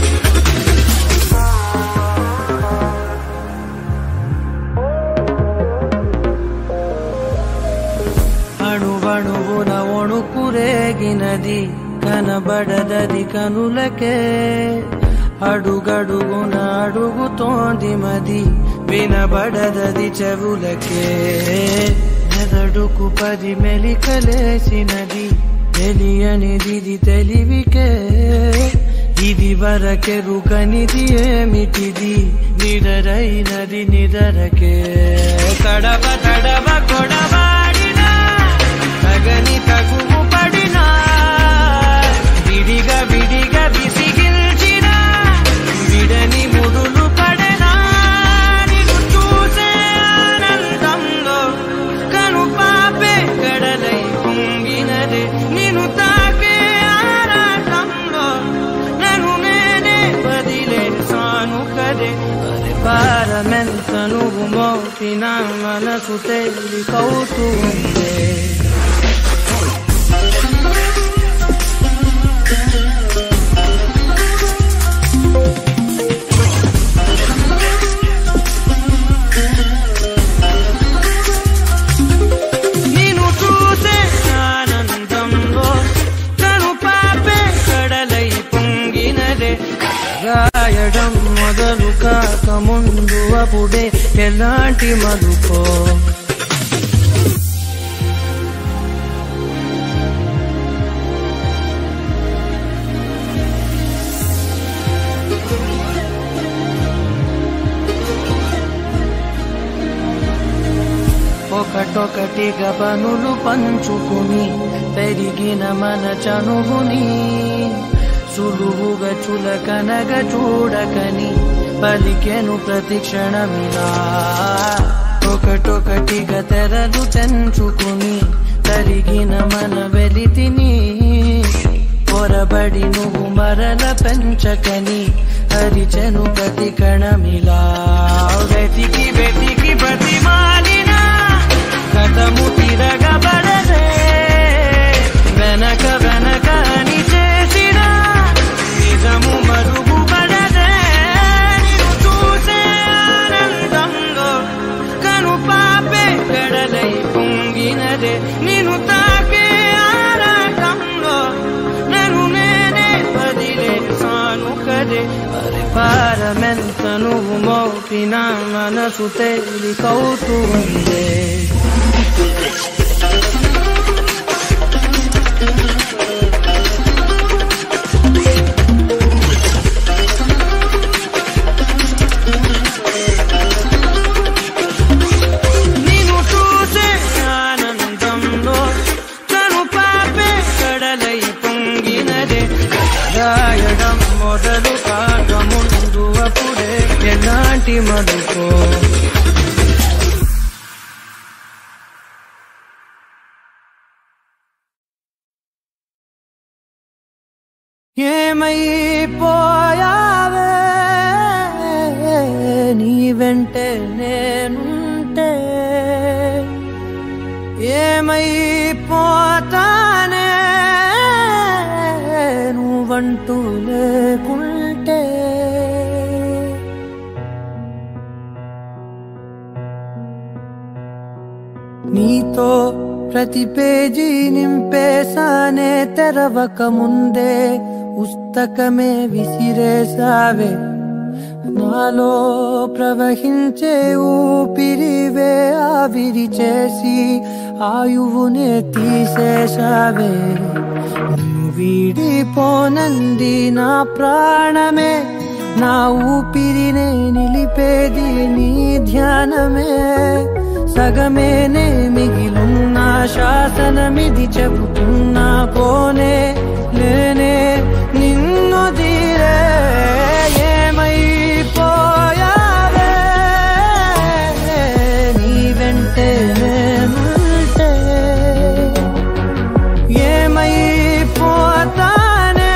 అణువణువున ఒణుకురేగినది కనబడదది కనులకే అడుగడుగున అడుగుతోంది మది వినబడదది చెవులకే మెదడుకు పది మెలికలేసినది తెలియనిది తెలివికే ఇది వరకెరుకనిది ఏమిటిది నిడరైనది నిదరకే తడవ తడవ కొడవాడినా తగని తగుము పడినా విడిగా విడిగా విసిగిల్చిన విడని ముడులు పడనా నిన్ను చూసే ఆనందంలో కను పాపే కడలై పొంగినదే నిన్ను తాకే ఆరాటంలో నన్ను నేనే వదిలేసాను కదే అరే భారమెంత నువ్వు మోపిన మనసు తేలికవుతూ ఉందే నేను చూసే ఆనందంలో కను పాపే కడలై పొంగినదే రాయడం మొదలు కాక ముందు అప్పుడే ఎలాంటి మలుపో ఒకటొకటిగా పనులు పంచుకుని పెరిగిన మన చనువుని సులువుగా చులకనగా చూడకని పలికెను ప్రతి క్షణమిలా ఒకటొకటిగా తెరలు తెంచుకుని తరిగిన మన వెలితిని పొరబడి నువ్వు మరల పెంచకని హరిచెను ప్రతి కణమిలా వెతికి వెతికి ప్రతి మాలిన కథము తిరగబడదే వెనక వెనక అని చేసిన నిజము మరుగుపడదే నిన్ను చూసే ఆనందంలో కను పాపే కడలై పొంగినదే నిన్ను తాకే ఆరాటంలో నన్ను నేనే వదిలే సాను కదే అరే భారమెంత నువ్వు మోపిన మనసు తేలికవుతూ ఉందే నిన్ను చూసే ఆనందంలో తను పాపే కడలై పొంగినదే రాయడం మొదలు కాక ముందు అప్పుడే ఎలాంటి మలుపో ఏమైపోయావే నీ వెంటే నేనుంటే ఏమైపోతానే నువ్వంటూ లేకుంటే నీతో ప్రతి పేజీ నింపేసానే తెరవక ముందే పుస్తకమే విసిరేసావే నాలో ప్రవహించే ఊపిరివే ఆవిరి చేసి ఆయువునే తీసేశావే నిన్ను వీడిపోనంది నా ప్రాణమే నా ఊపిరినే నిలిపేది నీ ధ్యానమే సగమేనే మిగిలున్న శాసనమిది చెబుతున్నా పోనే నేనే నిన్ను తీరే ఏమైపోయావే నీ వెంటే నేనుంటే ఏమైపోతానే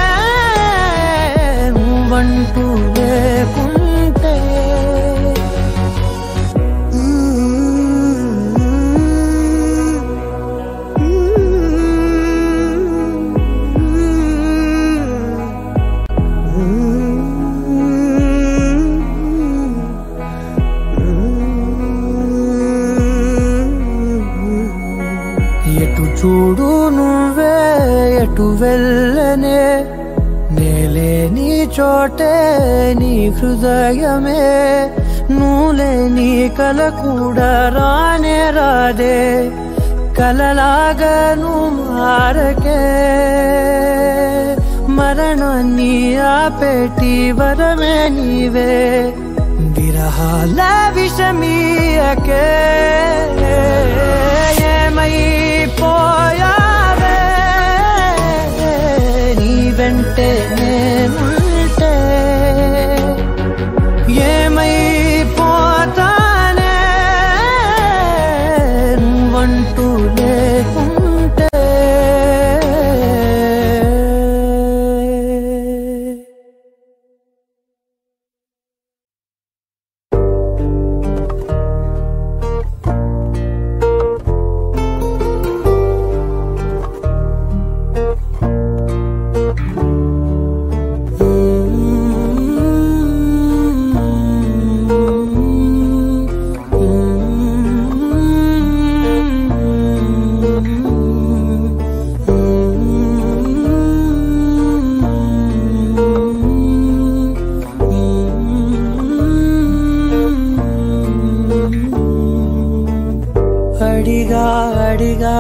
నువ్వంటూ లేకుంటే ఎటు చూడు నువ్వే ఎటు వెళ్ళనే నేలే నీ చోటే నీ హృదయమే నువ్వులే నీ కల కూడా రానే రాదే కలలాగా నువ్వు మారకే మరణాన్ని ఆపేటి వరమే నీవే విరహాల విషమీయకే ఏమైపోయావే నీ వెంటే నేనుంటే ఏమైపోతానే నువ్వంటూ లేకుంటే అడిగా అడిగా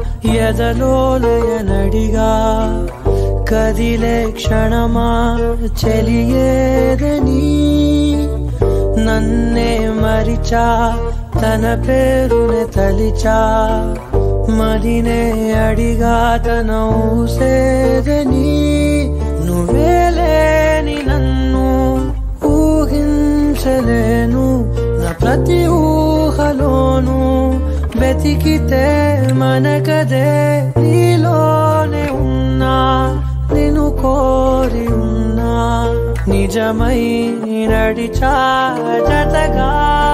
ఎదలోలయనడిగా కదిలే క్షణమా చెలియేదని నన్నే మరిచా తన పేరునే తలిచా మదినే అడిగా తన ఊసేదని నువ్వేలేని నన్ను ఊహించలేను నా ప్ర ప్రతి ఊహలోనూ వెతికితే మనకదే నీలోనే ఉన్నా నిన్ను కోరి ఉన్నా నిజమై నడిచా జతగా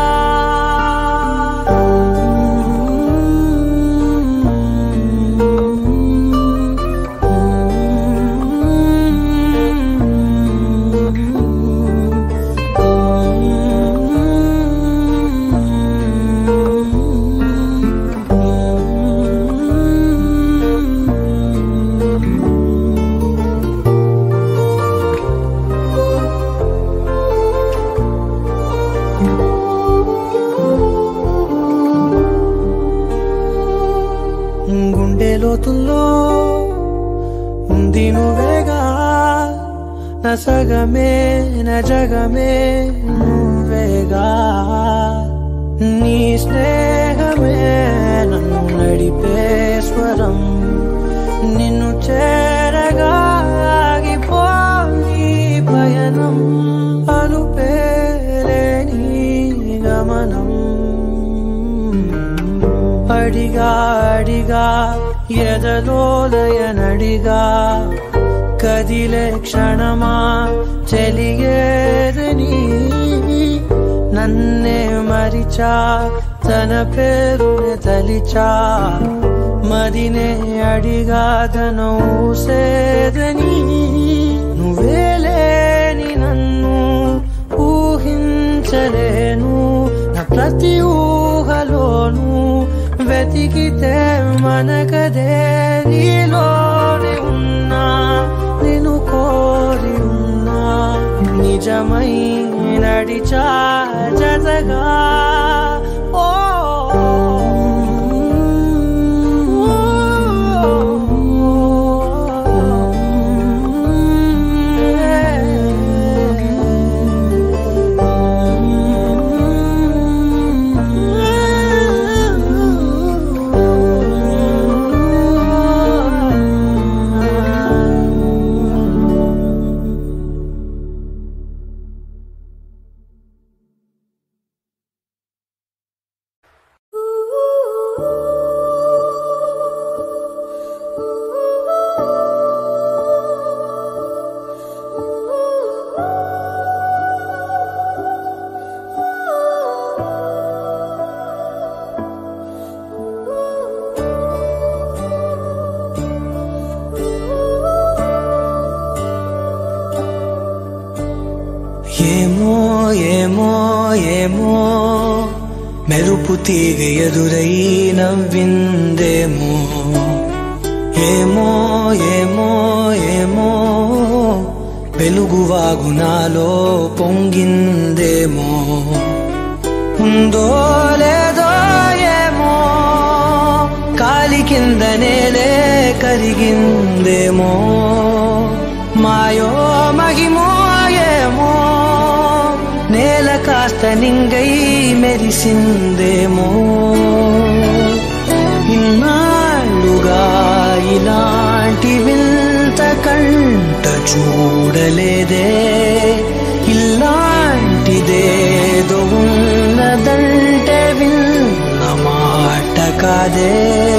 గుండె లోతుల్లో ఉంది నువ్వేగా నా సగమే నా జగమే నువ్వేగా నీ స్నేహమే నన్ను నడిపే స్వరం నిన్ను చేరగా ఆగిపోని పయనం అనుపేలేని గమనం అడిగా అడిగా ఎదలోలయనడిగా కదిలే క్షణమా చెలియేదని నన్నే మరిచా తన పేరునే తలిచా మదినే అడిగా తన ఊసేదని నువ్వేలేని నన్ను ఊహించలేను నా ప్రతి ఊహలోను వెతికితే మనకదే నీలోనే ఉన్నా నేను కోరి ఉన్నా నిజమై నడిచా జతగా ఓ ఏమో ఏమో ఏమో మెరుపు తీగ ఎదురై నవ్విందేమో ఏమో ఏమో ఏమో వెలుగు వాగునాలో పొంగిందేమో ఉందో లేదో ఏమో కాలి కింద నేలే కరిగిందేమో మాయో మహిమో ఏమో నేల కాస్త నింగై మెరిసిందేమో ఇన్నాళ్ళుగా ఇలాంటి వింత కంట చూడలేదే ఇలాంటిదేదో ఉన్నదంటే విన్న మాట కాదే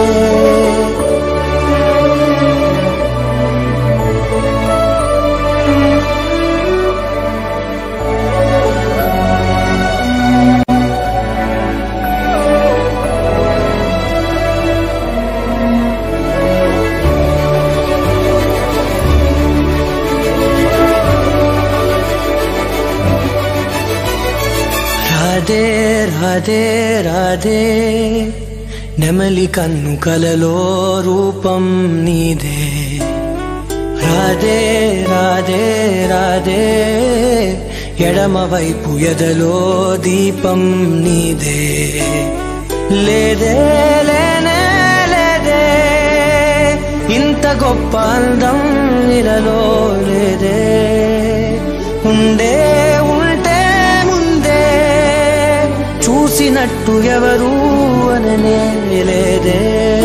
రాధే రాధే రాధే నెమలి కన్ను కలలో రూపం నీదే రాధే రాధే రాధే ఎడమ వైపు ఎదలో దీపం నీదే లేదే లేనే లేదే ఇంత గొప్ప అందం ఇలలో లేదే ఉండే ఉంటే ముందే చూసినట్టు ఎవరు అననే లేదే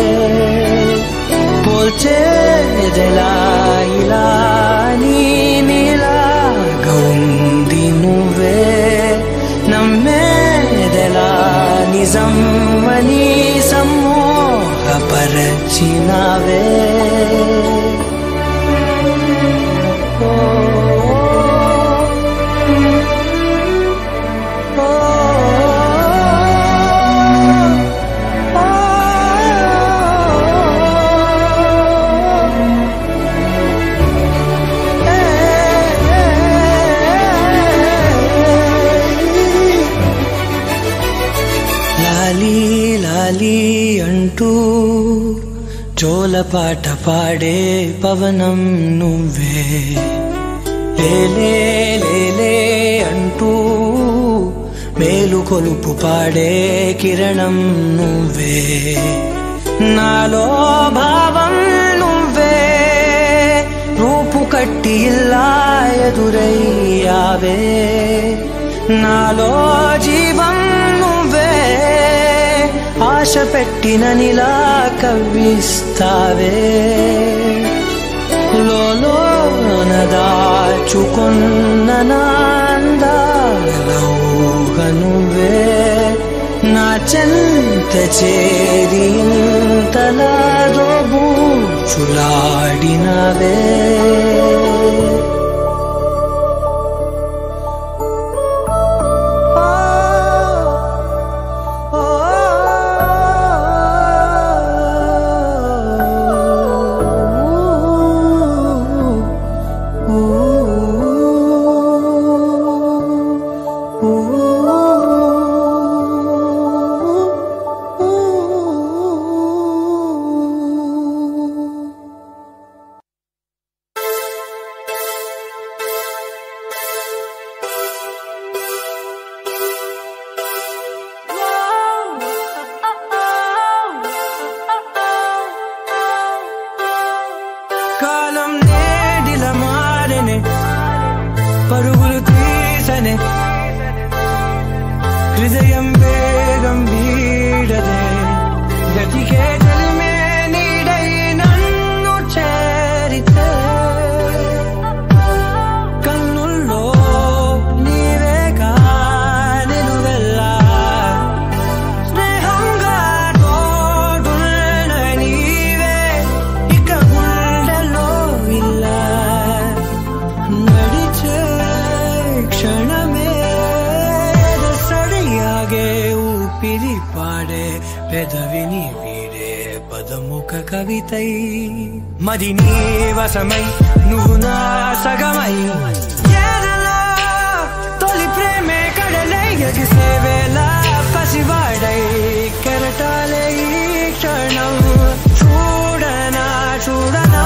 పోల్చేదెలా ఇలా నీ నీలాగా ఉంది నువ్వే నమ్మేదెలా కమ్మని సమ్మోహపరచినావే ఓ, ఓ, లాలీ లాలీ అంటూ జోలపాట పాడే పవనం నువ్వే లేలే లేలే అంటూ మేలు కొలుపు పాడే కిరణం నువ్వే నాలో భావం నువ్వే రూపు కట్టి ఇల్లా ఎదురయ్యావే నాలో జీవం నువ్వే ఆశ పెట్టిన నిలా కవ్విస్తావే లోన దాచుకున్న నాందాలౌగ నువ్వే నా చెంత చేరి తలదో బూచులాడినవే కాలం నేడిల మారనే పరుగులు తీసనే హృదయం వేగం వీడదే గతికే జల్మే నీడై నన్ను చేరితే కన్నుల్లో నీవేగా నిలువెల్లా స్నేహంగా తోడున్న నీవే ఇక గుండెలో ఇలా నడిచే క్షణమే సడియాగే ఊపిరి పాడే పెదవిని వీడే పదముఖ కవితై మరి నీ వశమై నువ్వు నా సగమై ఎదలో తొలి ప్రేమే కడలై ఎగిసే వేళ పసివాడై కెరటాలే ఈ క్షణం చూడనా చూడనా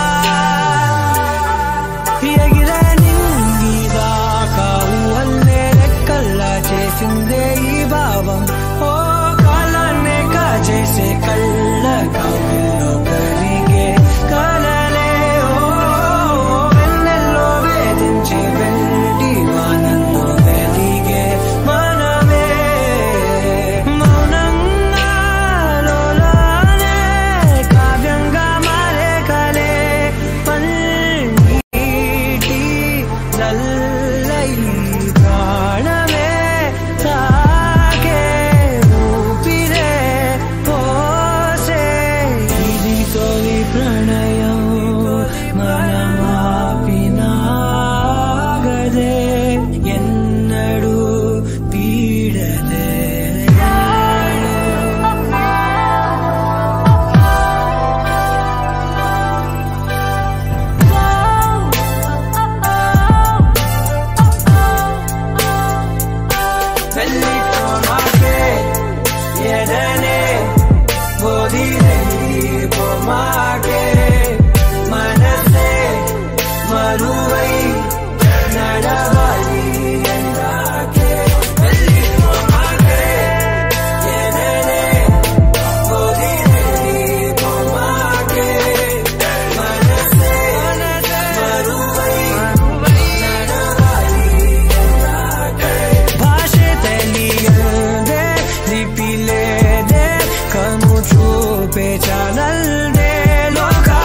ఎగిరే నింగిదాకా ఊహల్లే రెక్కల్లా చేసిందే ఈ భావం ఓ కాలాన్నే కాచేసే కళ్ళ కవిలో కరిగే కలలే ఓ వెన్నెల్లో వేధించే వెండి వానంలో వెలిగే మనమే మౌనంగా లోలానే కావ్యంగా మారే కలే పన్నీటి జల్లై ప్రాణమే తాకే ఊపిరే పోసే ఇది తొలి ప్రణయం మనమాపినాగదే ఎన్నడూ పీడలే వెళ్ళిపోమాకే ఎదనే వదిలిపోమాకే మనసే మరువై నడవాలి ఎందాకే వెళ్ళిపోమాకే ఎదనే వదిలిపోమాకే మనసే మరువై నడవాలి భాషೆ తెలియదే లిపిలేదే కను చూపే చాలల్దే లోకా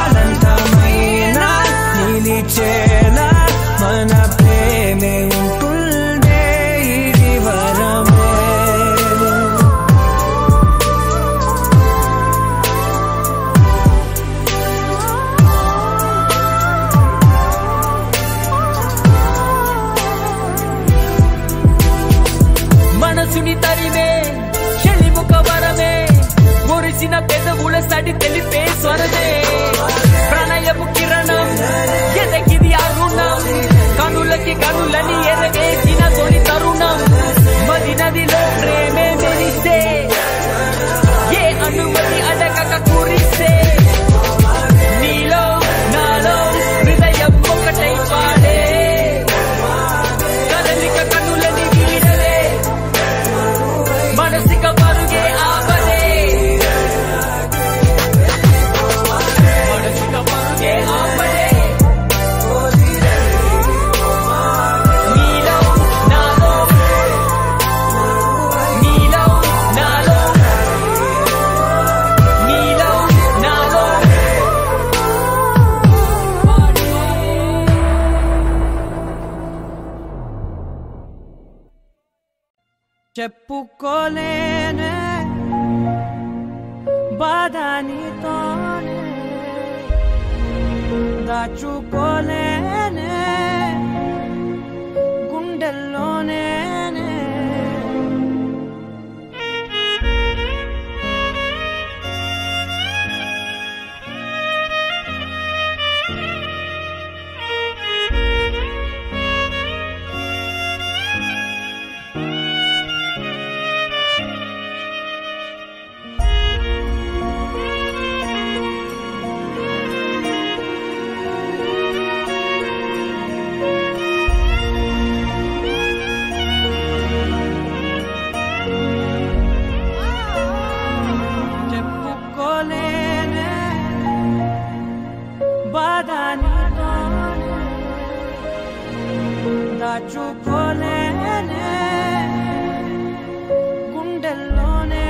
చెప్పుకోలేనే బాధ నీతోనే దాచుకోలేనే గుండెల్లోనే చెప్పుకోలేనే బాధ నీతోనే దాచుకోలేనే గుండెల్లోనే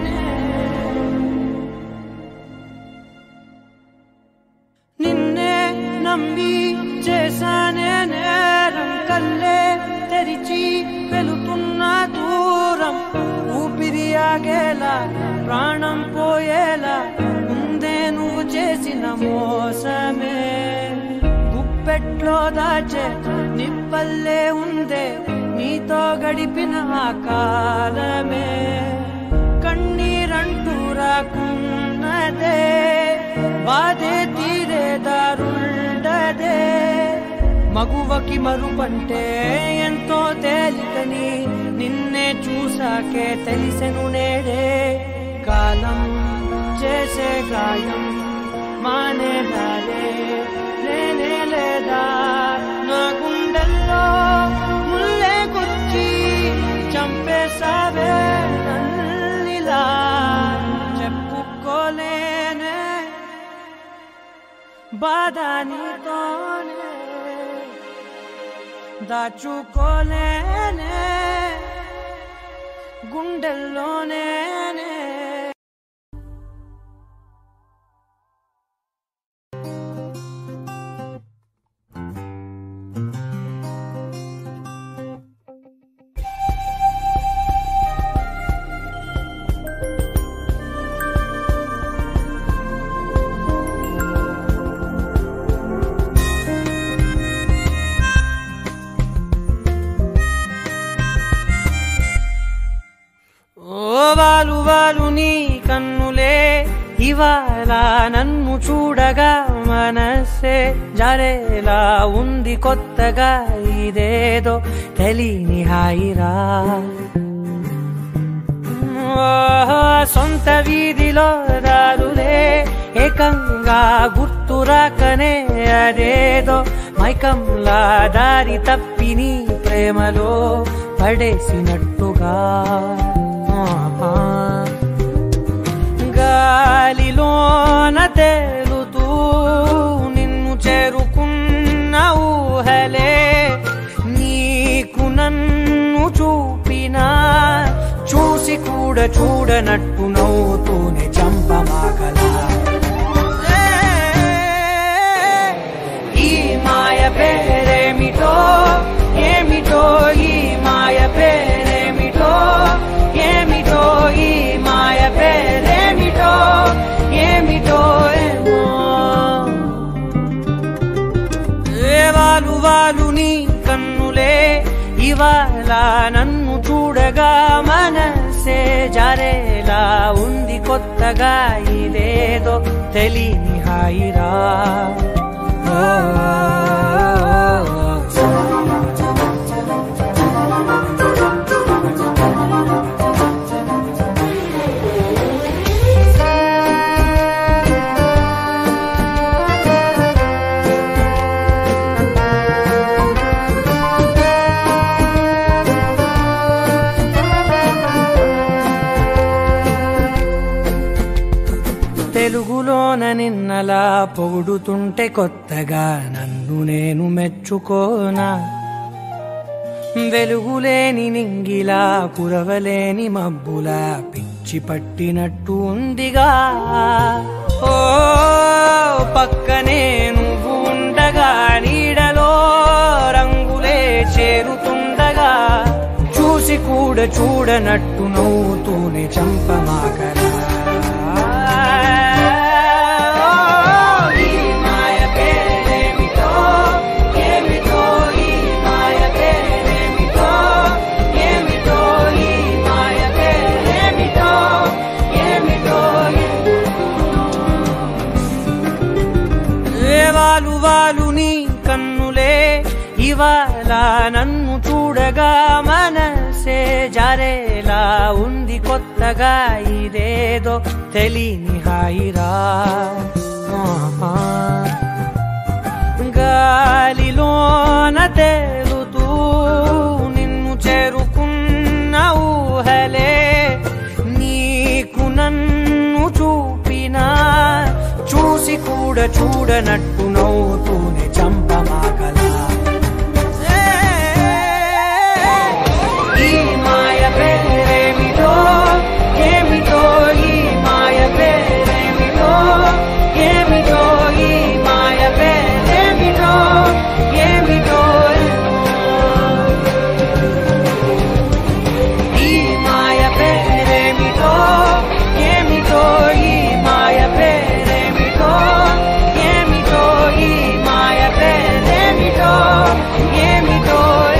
నిన్నే నమ్మి చేశానే నేరం కల్లే తెరిచి వెళుతున్న దూరం ఊపిరి ఆగేలా ప్రాణం పోయేలా ముందే నువ్వు చేసిన మోసమే గుప్పెట్లో దాచే నిప్పల్లే ఉందే నీతో గడిపిన ఆ కాలమే కన్నీరంటూ రాకున్నదే బాధే తీరే దారుండదే మగువకి మరుపంటే ఎంతో తేలికని నిన్నే చూసాకే తెలిసెను నేడే కాలం చేసే గాయం మానేదాలే లేనే లేదా నా గుండెల్లో ముల్లే గుచ్చి చంపేసావే నన్నిలా చెప్పుకోలేనే బాధ నీతోనే దాచుకోలేనే గుండెల్లోనే ఓ వాలు వాలు నీ కన్నులే ఇవాళ నన్ను చూడగా మనసే జరేలా ఉంది కొత్తగా ఇదేదో తెలియని హాయిరా ఓ, సొంత వీధిలో దారులే ఏకంగా గుర్తురాకనే అదేదో మైకంలా దారి తప్పి నీ ప్రేమలో పడేసినట్టుగా ఆహా. గాలిలోన తేలుతూ నిన్ను చేరుకున్న ఊహలే నీకు నన్ను చూపినా చూసి కూడా చూడనట్టు నవ్వుతూనే చంపమాకలా ఈ మాయ పేరేమిటో ఏమిటో ఈ మాయ పేరేమిటో ఏమిటో ఈ మాయ పేరేమిటో ఏమిటో ఏమో ఏ వాలు వాలు నీ కన్నులే ఇవాళ నన్ను చూడగా మనసే జారేలా ఉంది కొత్తగా ఇదేదో తెలియని హాయిరా ఓ, తెలుగులోన నిన్నలా పొగుడుతుంటే కొత్తగా నన్ను నేను మెచ్చుకోనా వెలుగులేని నింగిలా కురవలేని మబ్బులా పిచ్చి పట్టినట్టు ఉందిగా ఓ పక్కనే నువ్వు ఉండగా నీడలో రంగులే చేరుతుండగా చూసి కూడా చూడనట్టు నవ్వుతూనే చంపమాకరా ఈ మాయ పేరేమిటో, ఏమిటో ఈ మాయ పేరేమిటో, ఏమిటో ఈ మాయ పేరేమిటో, ఏమిటో ఏ వాలు వాలు నీ కన్నులే ఇవాళ నన్ను చూడగా మనసే జారేలా ఉంది కొత్తగా ఇదేదో తెలియని హాయిరా ఆహా. గాలిలోన తేలుతూ నిన్ను చేరుకున్న ఊహలే నీకు నన్ను చూపినా చూసి కూడా చూడనట్టు నవ్వుతూనే చంపమాగలా ఈ మాయ పేరేమిటో ఏమిటో ఈ మాయ పేరేమిటో ఏమిటో ఈ మాయ పేరేమిటో ఏమిటో ఈ మాయ పేరేమిటో ఏమిటో ఈ మాయ పేరేమిటో ఏమిటో ఈ మాయ పేరేమిటో ఏమిటో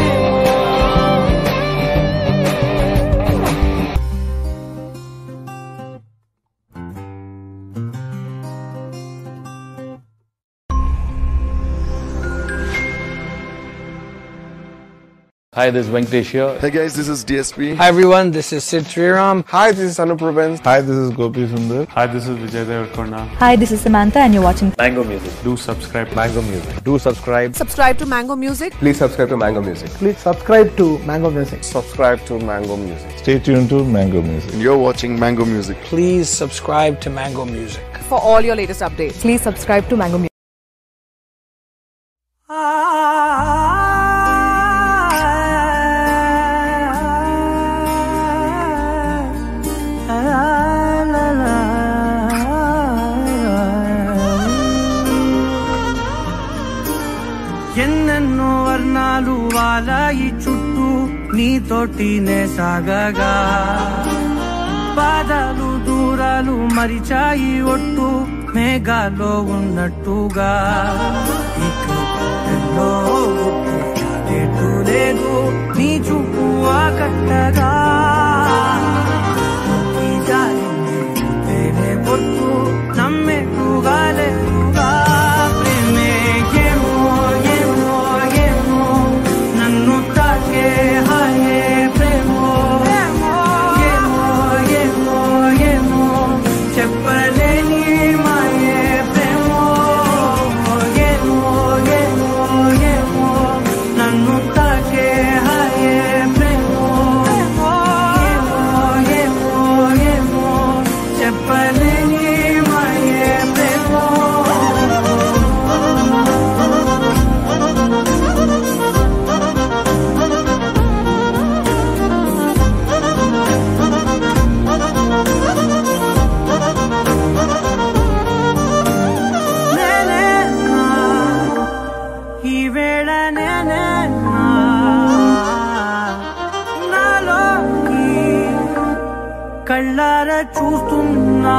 Hi, this is Venkatesh here. Hey guys, this is DSP. Hi everyone, this is Sid Sriram. Hi, this is Anup Rubens. Hi, this is Gopi Sundar. Hi, this is Vijay Devarkonda. Hi, this is Samantha, and you're watching Mango Music. Do subscribe. Mango Music. Do subscribe. subscribe to Mango Music. Please subscribe to Mango Music. Please subscribe to Mango Music. Subscribe to Mango Music. Stay tuned to Mango Music. And you're watching Mango Music. Please subscribe to Mango Music. For all your latest updates. Please subscribe to Mango Music. ఎన్నెన్నో వర్ణాలు వాలాయి చుట్టూ నీతోటినే సాగగా పాదాలు దూరాలు మరిచాయి ఒట్టు మేఘాలో ఉన్నట్టుగా ఇక గుండెల్లో గుట్టు చాలేటు లేదు నీ చూపు ఆకట్టగా ఈ జారింది తేనె పొట్టు నమ్మేట్టుగా లేదుగా ప్రేమే ఏమో ఏమో ఏమో నన్ను తాకే హాయే ప్రేమో ఏమో ఏమో ఏమో చెప్పలేని మాయే ప్రేమో ఏమో ఏమో ఏమో నన్ను తాకే హాయే ప్రేమో ఏమో ఏమో ఏమో చెప్పలేని మాయే ప్రేమో నేనే నా, ఈ వేళ నేనే నా, నాలోకి కళ్ళార చూస్తున్నా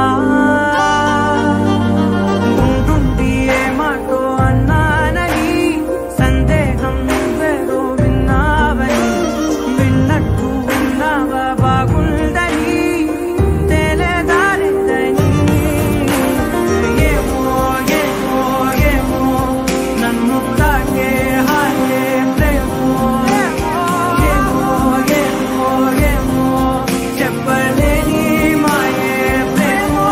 ఉంటుండి ఏమాటో అన్నానని సందేహం నువ్వేదో విన్నావని విన్నట్టు ఉన్నావా బాగుందని తెలియదారిద్దని ఏమో ఏమో ఏమో నన్ను తాకే హాయే ప్రేమో ఏమో ఏమో ఏమో చెప్పలేని మాయే ప్రేమో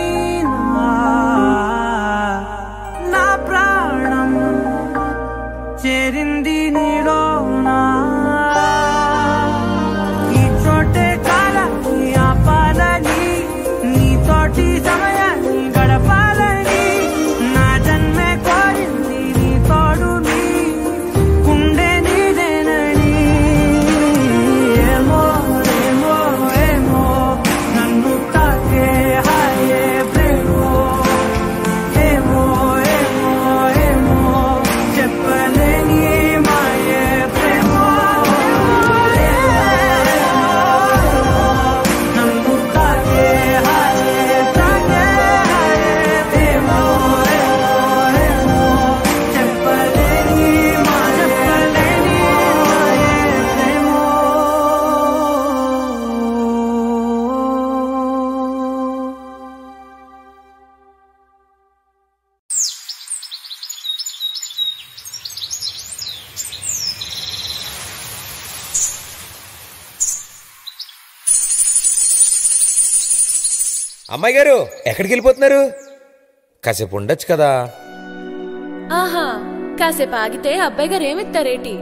అయినా నా ప్రాణం చేరింది నీలోనా ఈ చోటే కాలాన్ని ఆపాలని నీతోటి సమయాన్ని గడపాలని నా జన్మే కోరింది నీ తోడుని గుండె నీదేనని ఏమో ఏమో ఏమో నన్ను తాకే హాయే ప్రేమో ఏమో ఏమో ఏమో చెప్పలేని మాయే ప్రేమో నన్ను తాకే హాయే తాకే హాయే ప్రేమో ఏమో ఏమో చెప్పలేని మా చెప్పలేని మాయే ప్రేమో అమ్మాయి గారు ఎక్కడికి వెళ్ళిపోతున్నారు కాసేపు ఉండొచ్చు కదా ఆహా కాసేపు ఆగితే అబ్బాయి గారు ఏమిస్తారేటి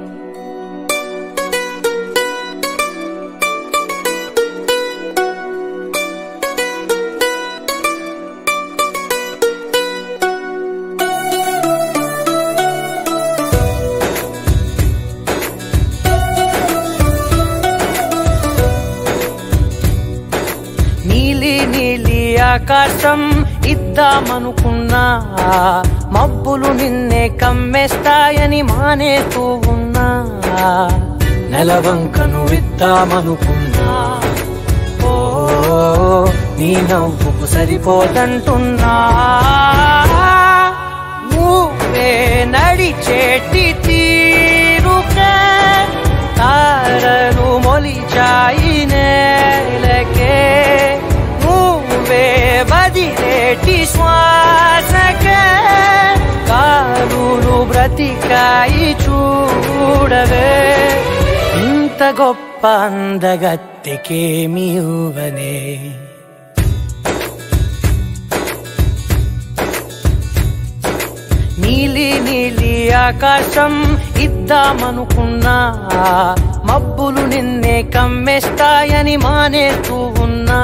నీలి నీలి ఆకాశం ఇద్దామనుకున్నా మబ్బులు నిన్నే కమ్మేస్తాయని మానేస్తూ ఉన్నా నెలవంకను ఇద్దామనుకున్నా ఓ నీ నవ్వుకు సరిపోదంటున్నా నువ్వే నడిచేటి తీరుకే తారలు మొలిచాయి నేలకే నువ్వే వదిలేటి శ్వాసకే కారులు బ్రతికాయి చూడవే ఇంత గొప్ప అందగత్తెకేమి ఇవ్వనే నీలి నీలి ఆకాశం ఇద్దామనుకున్నా మబ్బులు నిన్నే కమ్మేస్తాయని మానేస్తూ ఉన్నా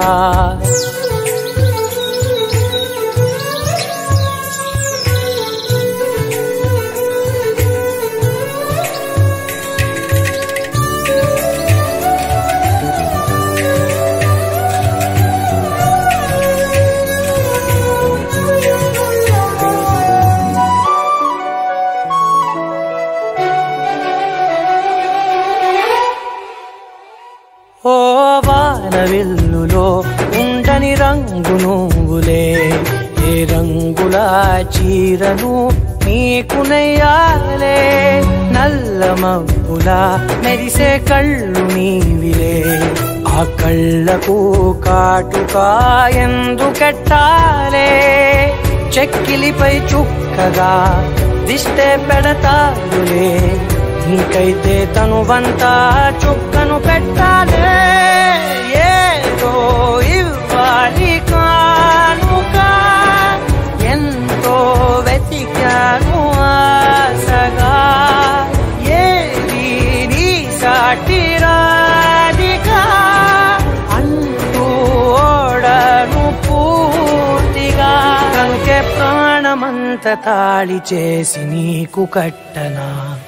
ఓ వానవిల్లులో ఉండని రంగు నువ్వులే ఏ రంగుల చీరను నీకు నెయ్యాలే నల్ల మబ్బుల మెరిసే కళ్ళు నీవిలే ఆ కళ్ళకు కాటుకా ఎందుకెట్టాలే చెక్కిలిపై చుక్కగా దిష్టే పెడతారులే నీకైతే తనువంతా చుక్కను పెట్టాలే ఏదో ఇవ్వాలి కానుక ఎంతో వెతికాను ఆశగా ఏది నీ సాటి రాధికా అంటూ ఓడను పూర్తిగా కనుకే ప్రాణమంత తాళి చేసి నీకు కట్టనా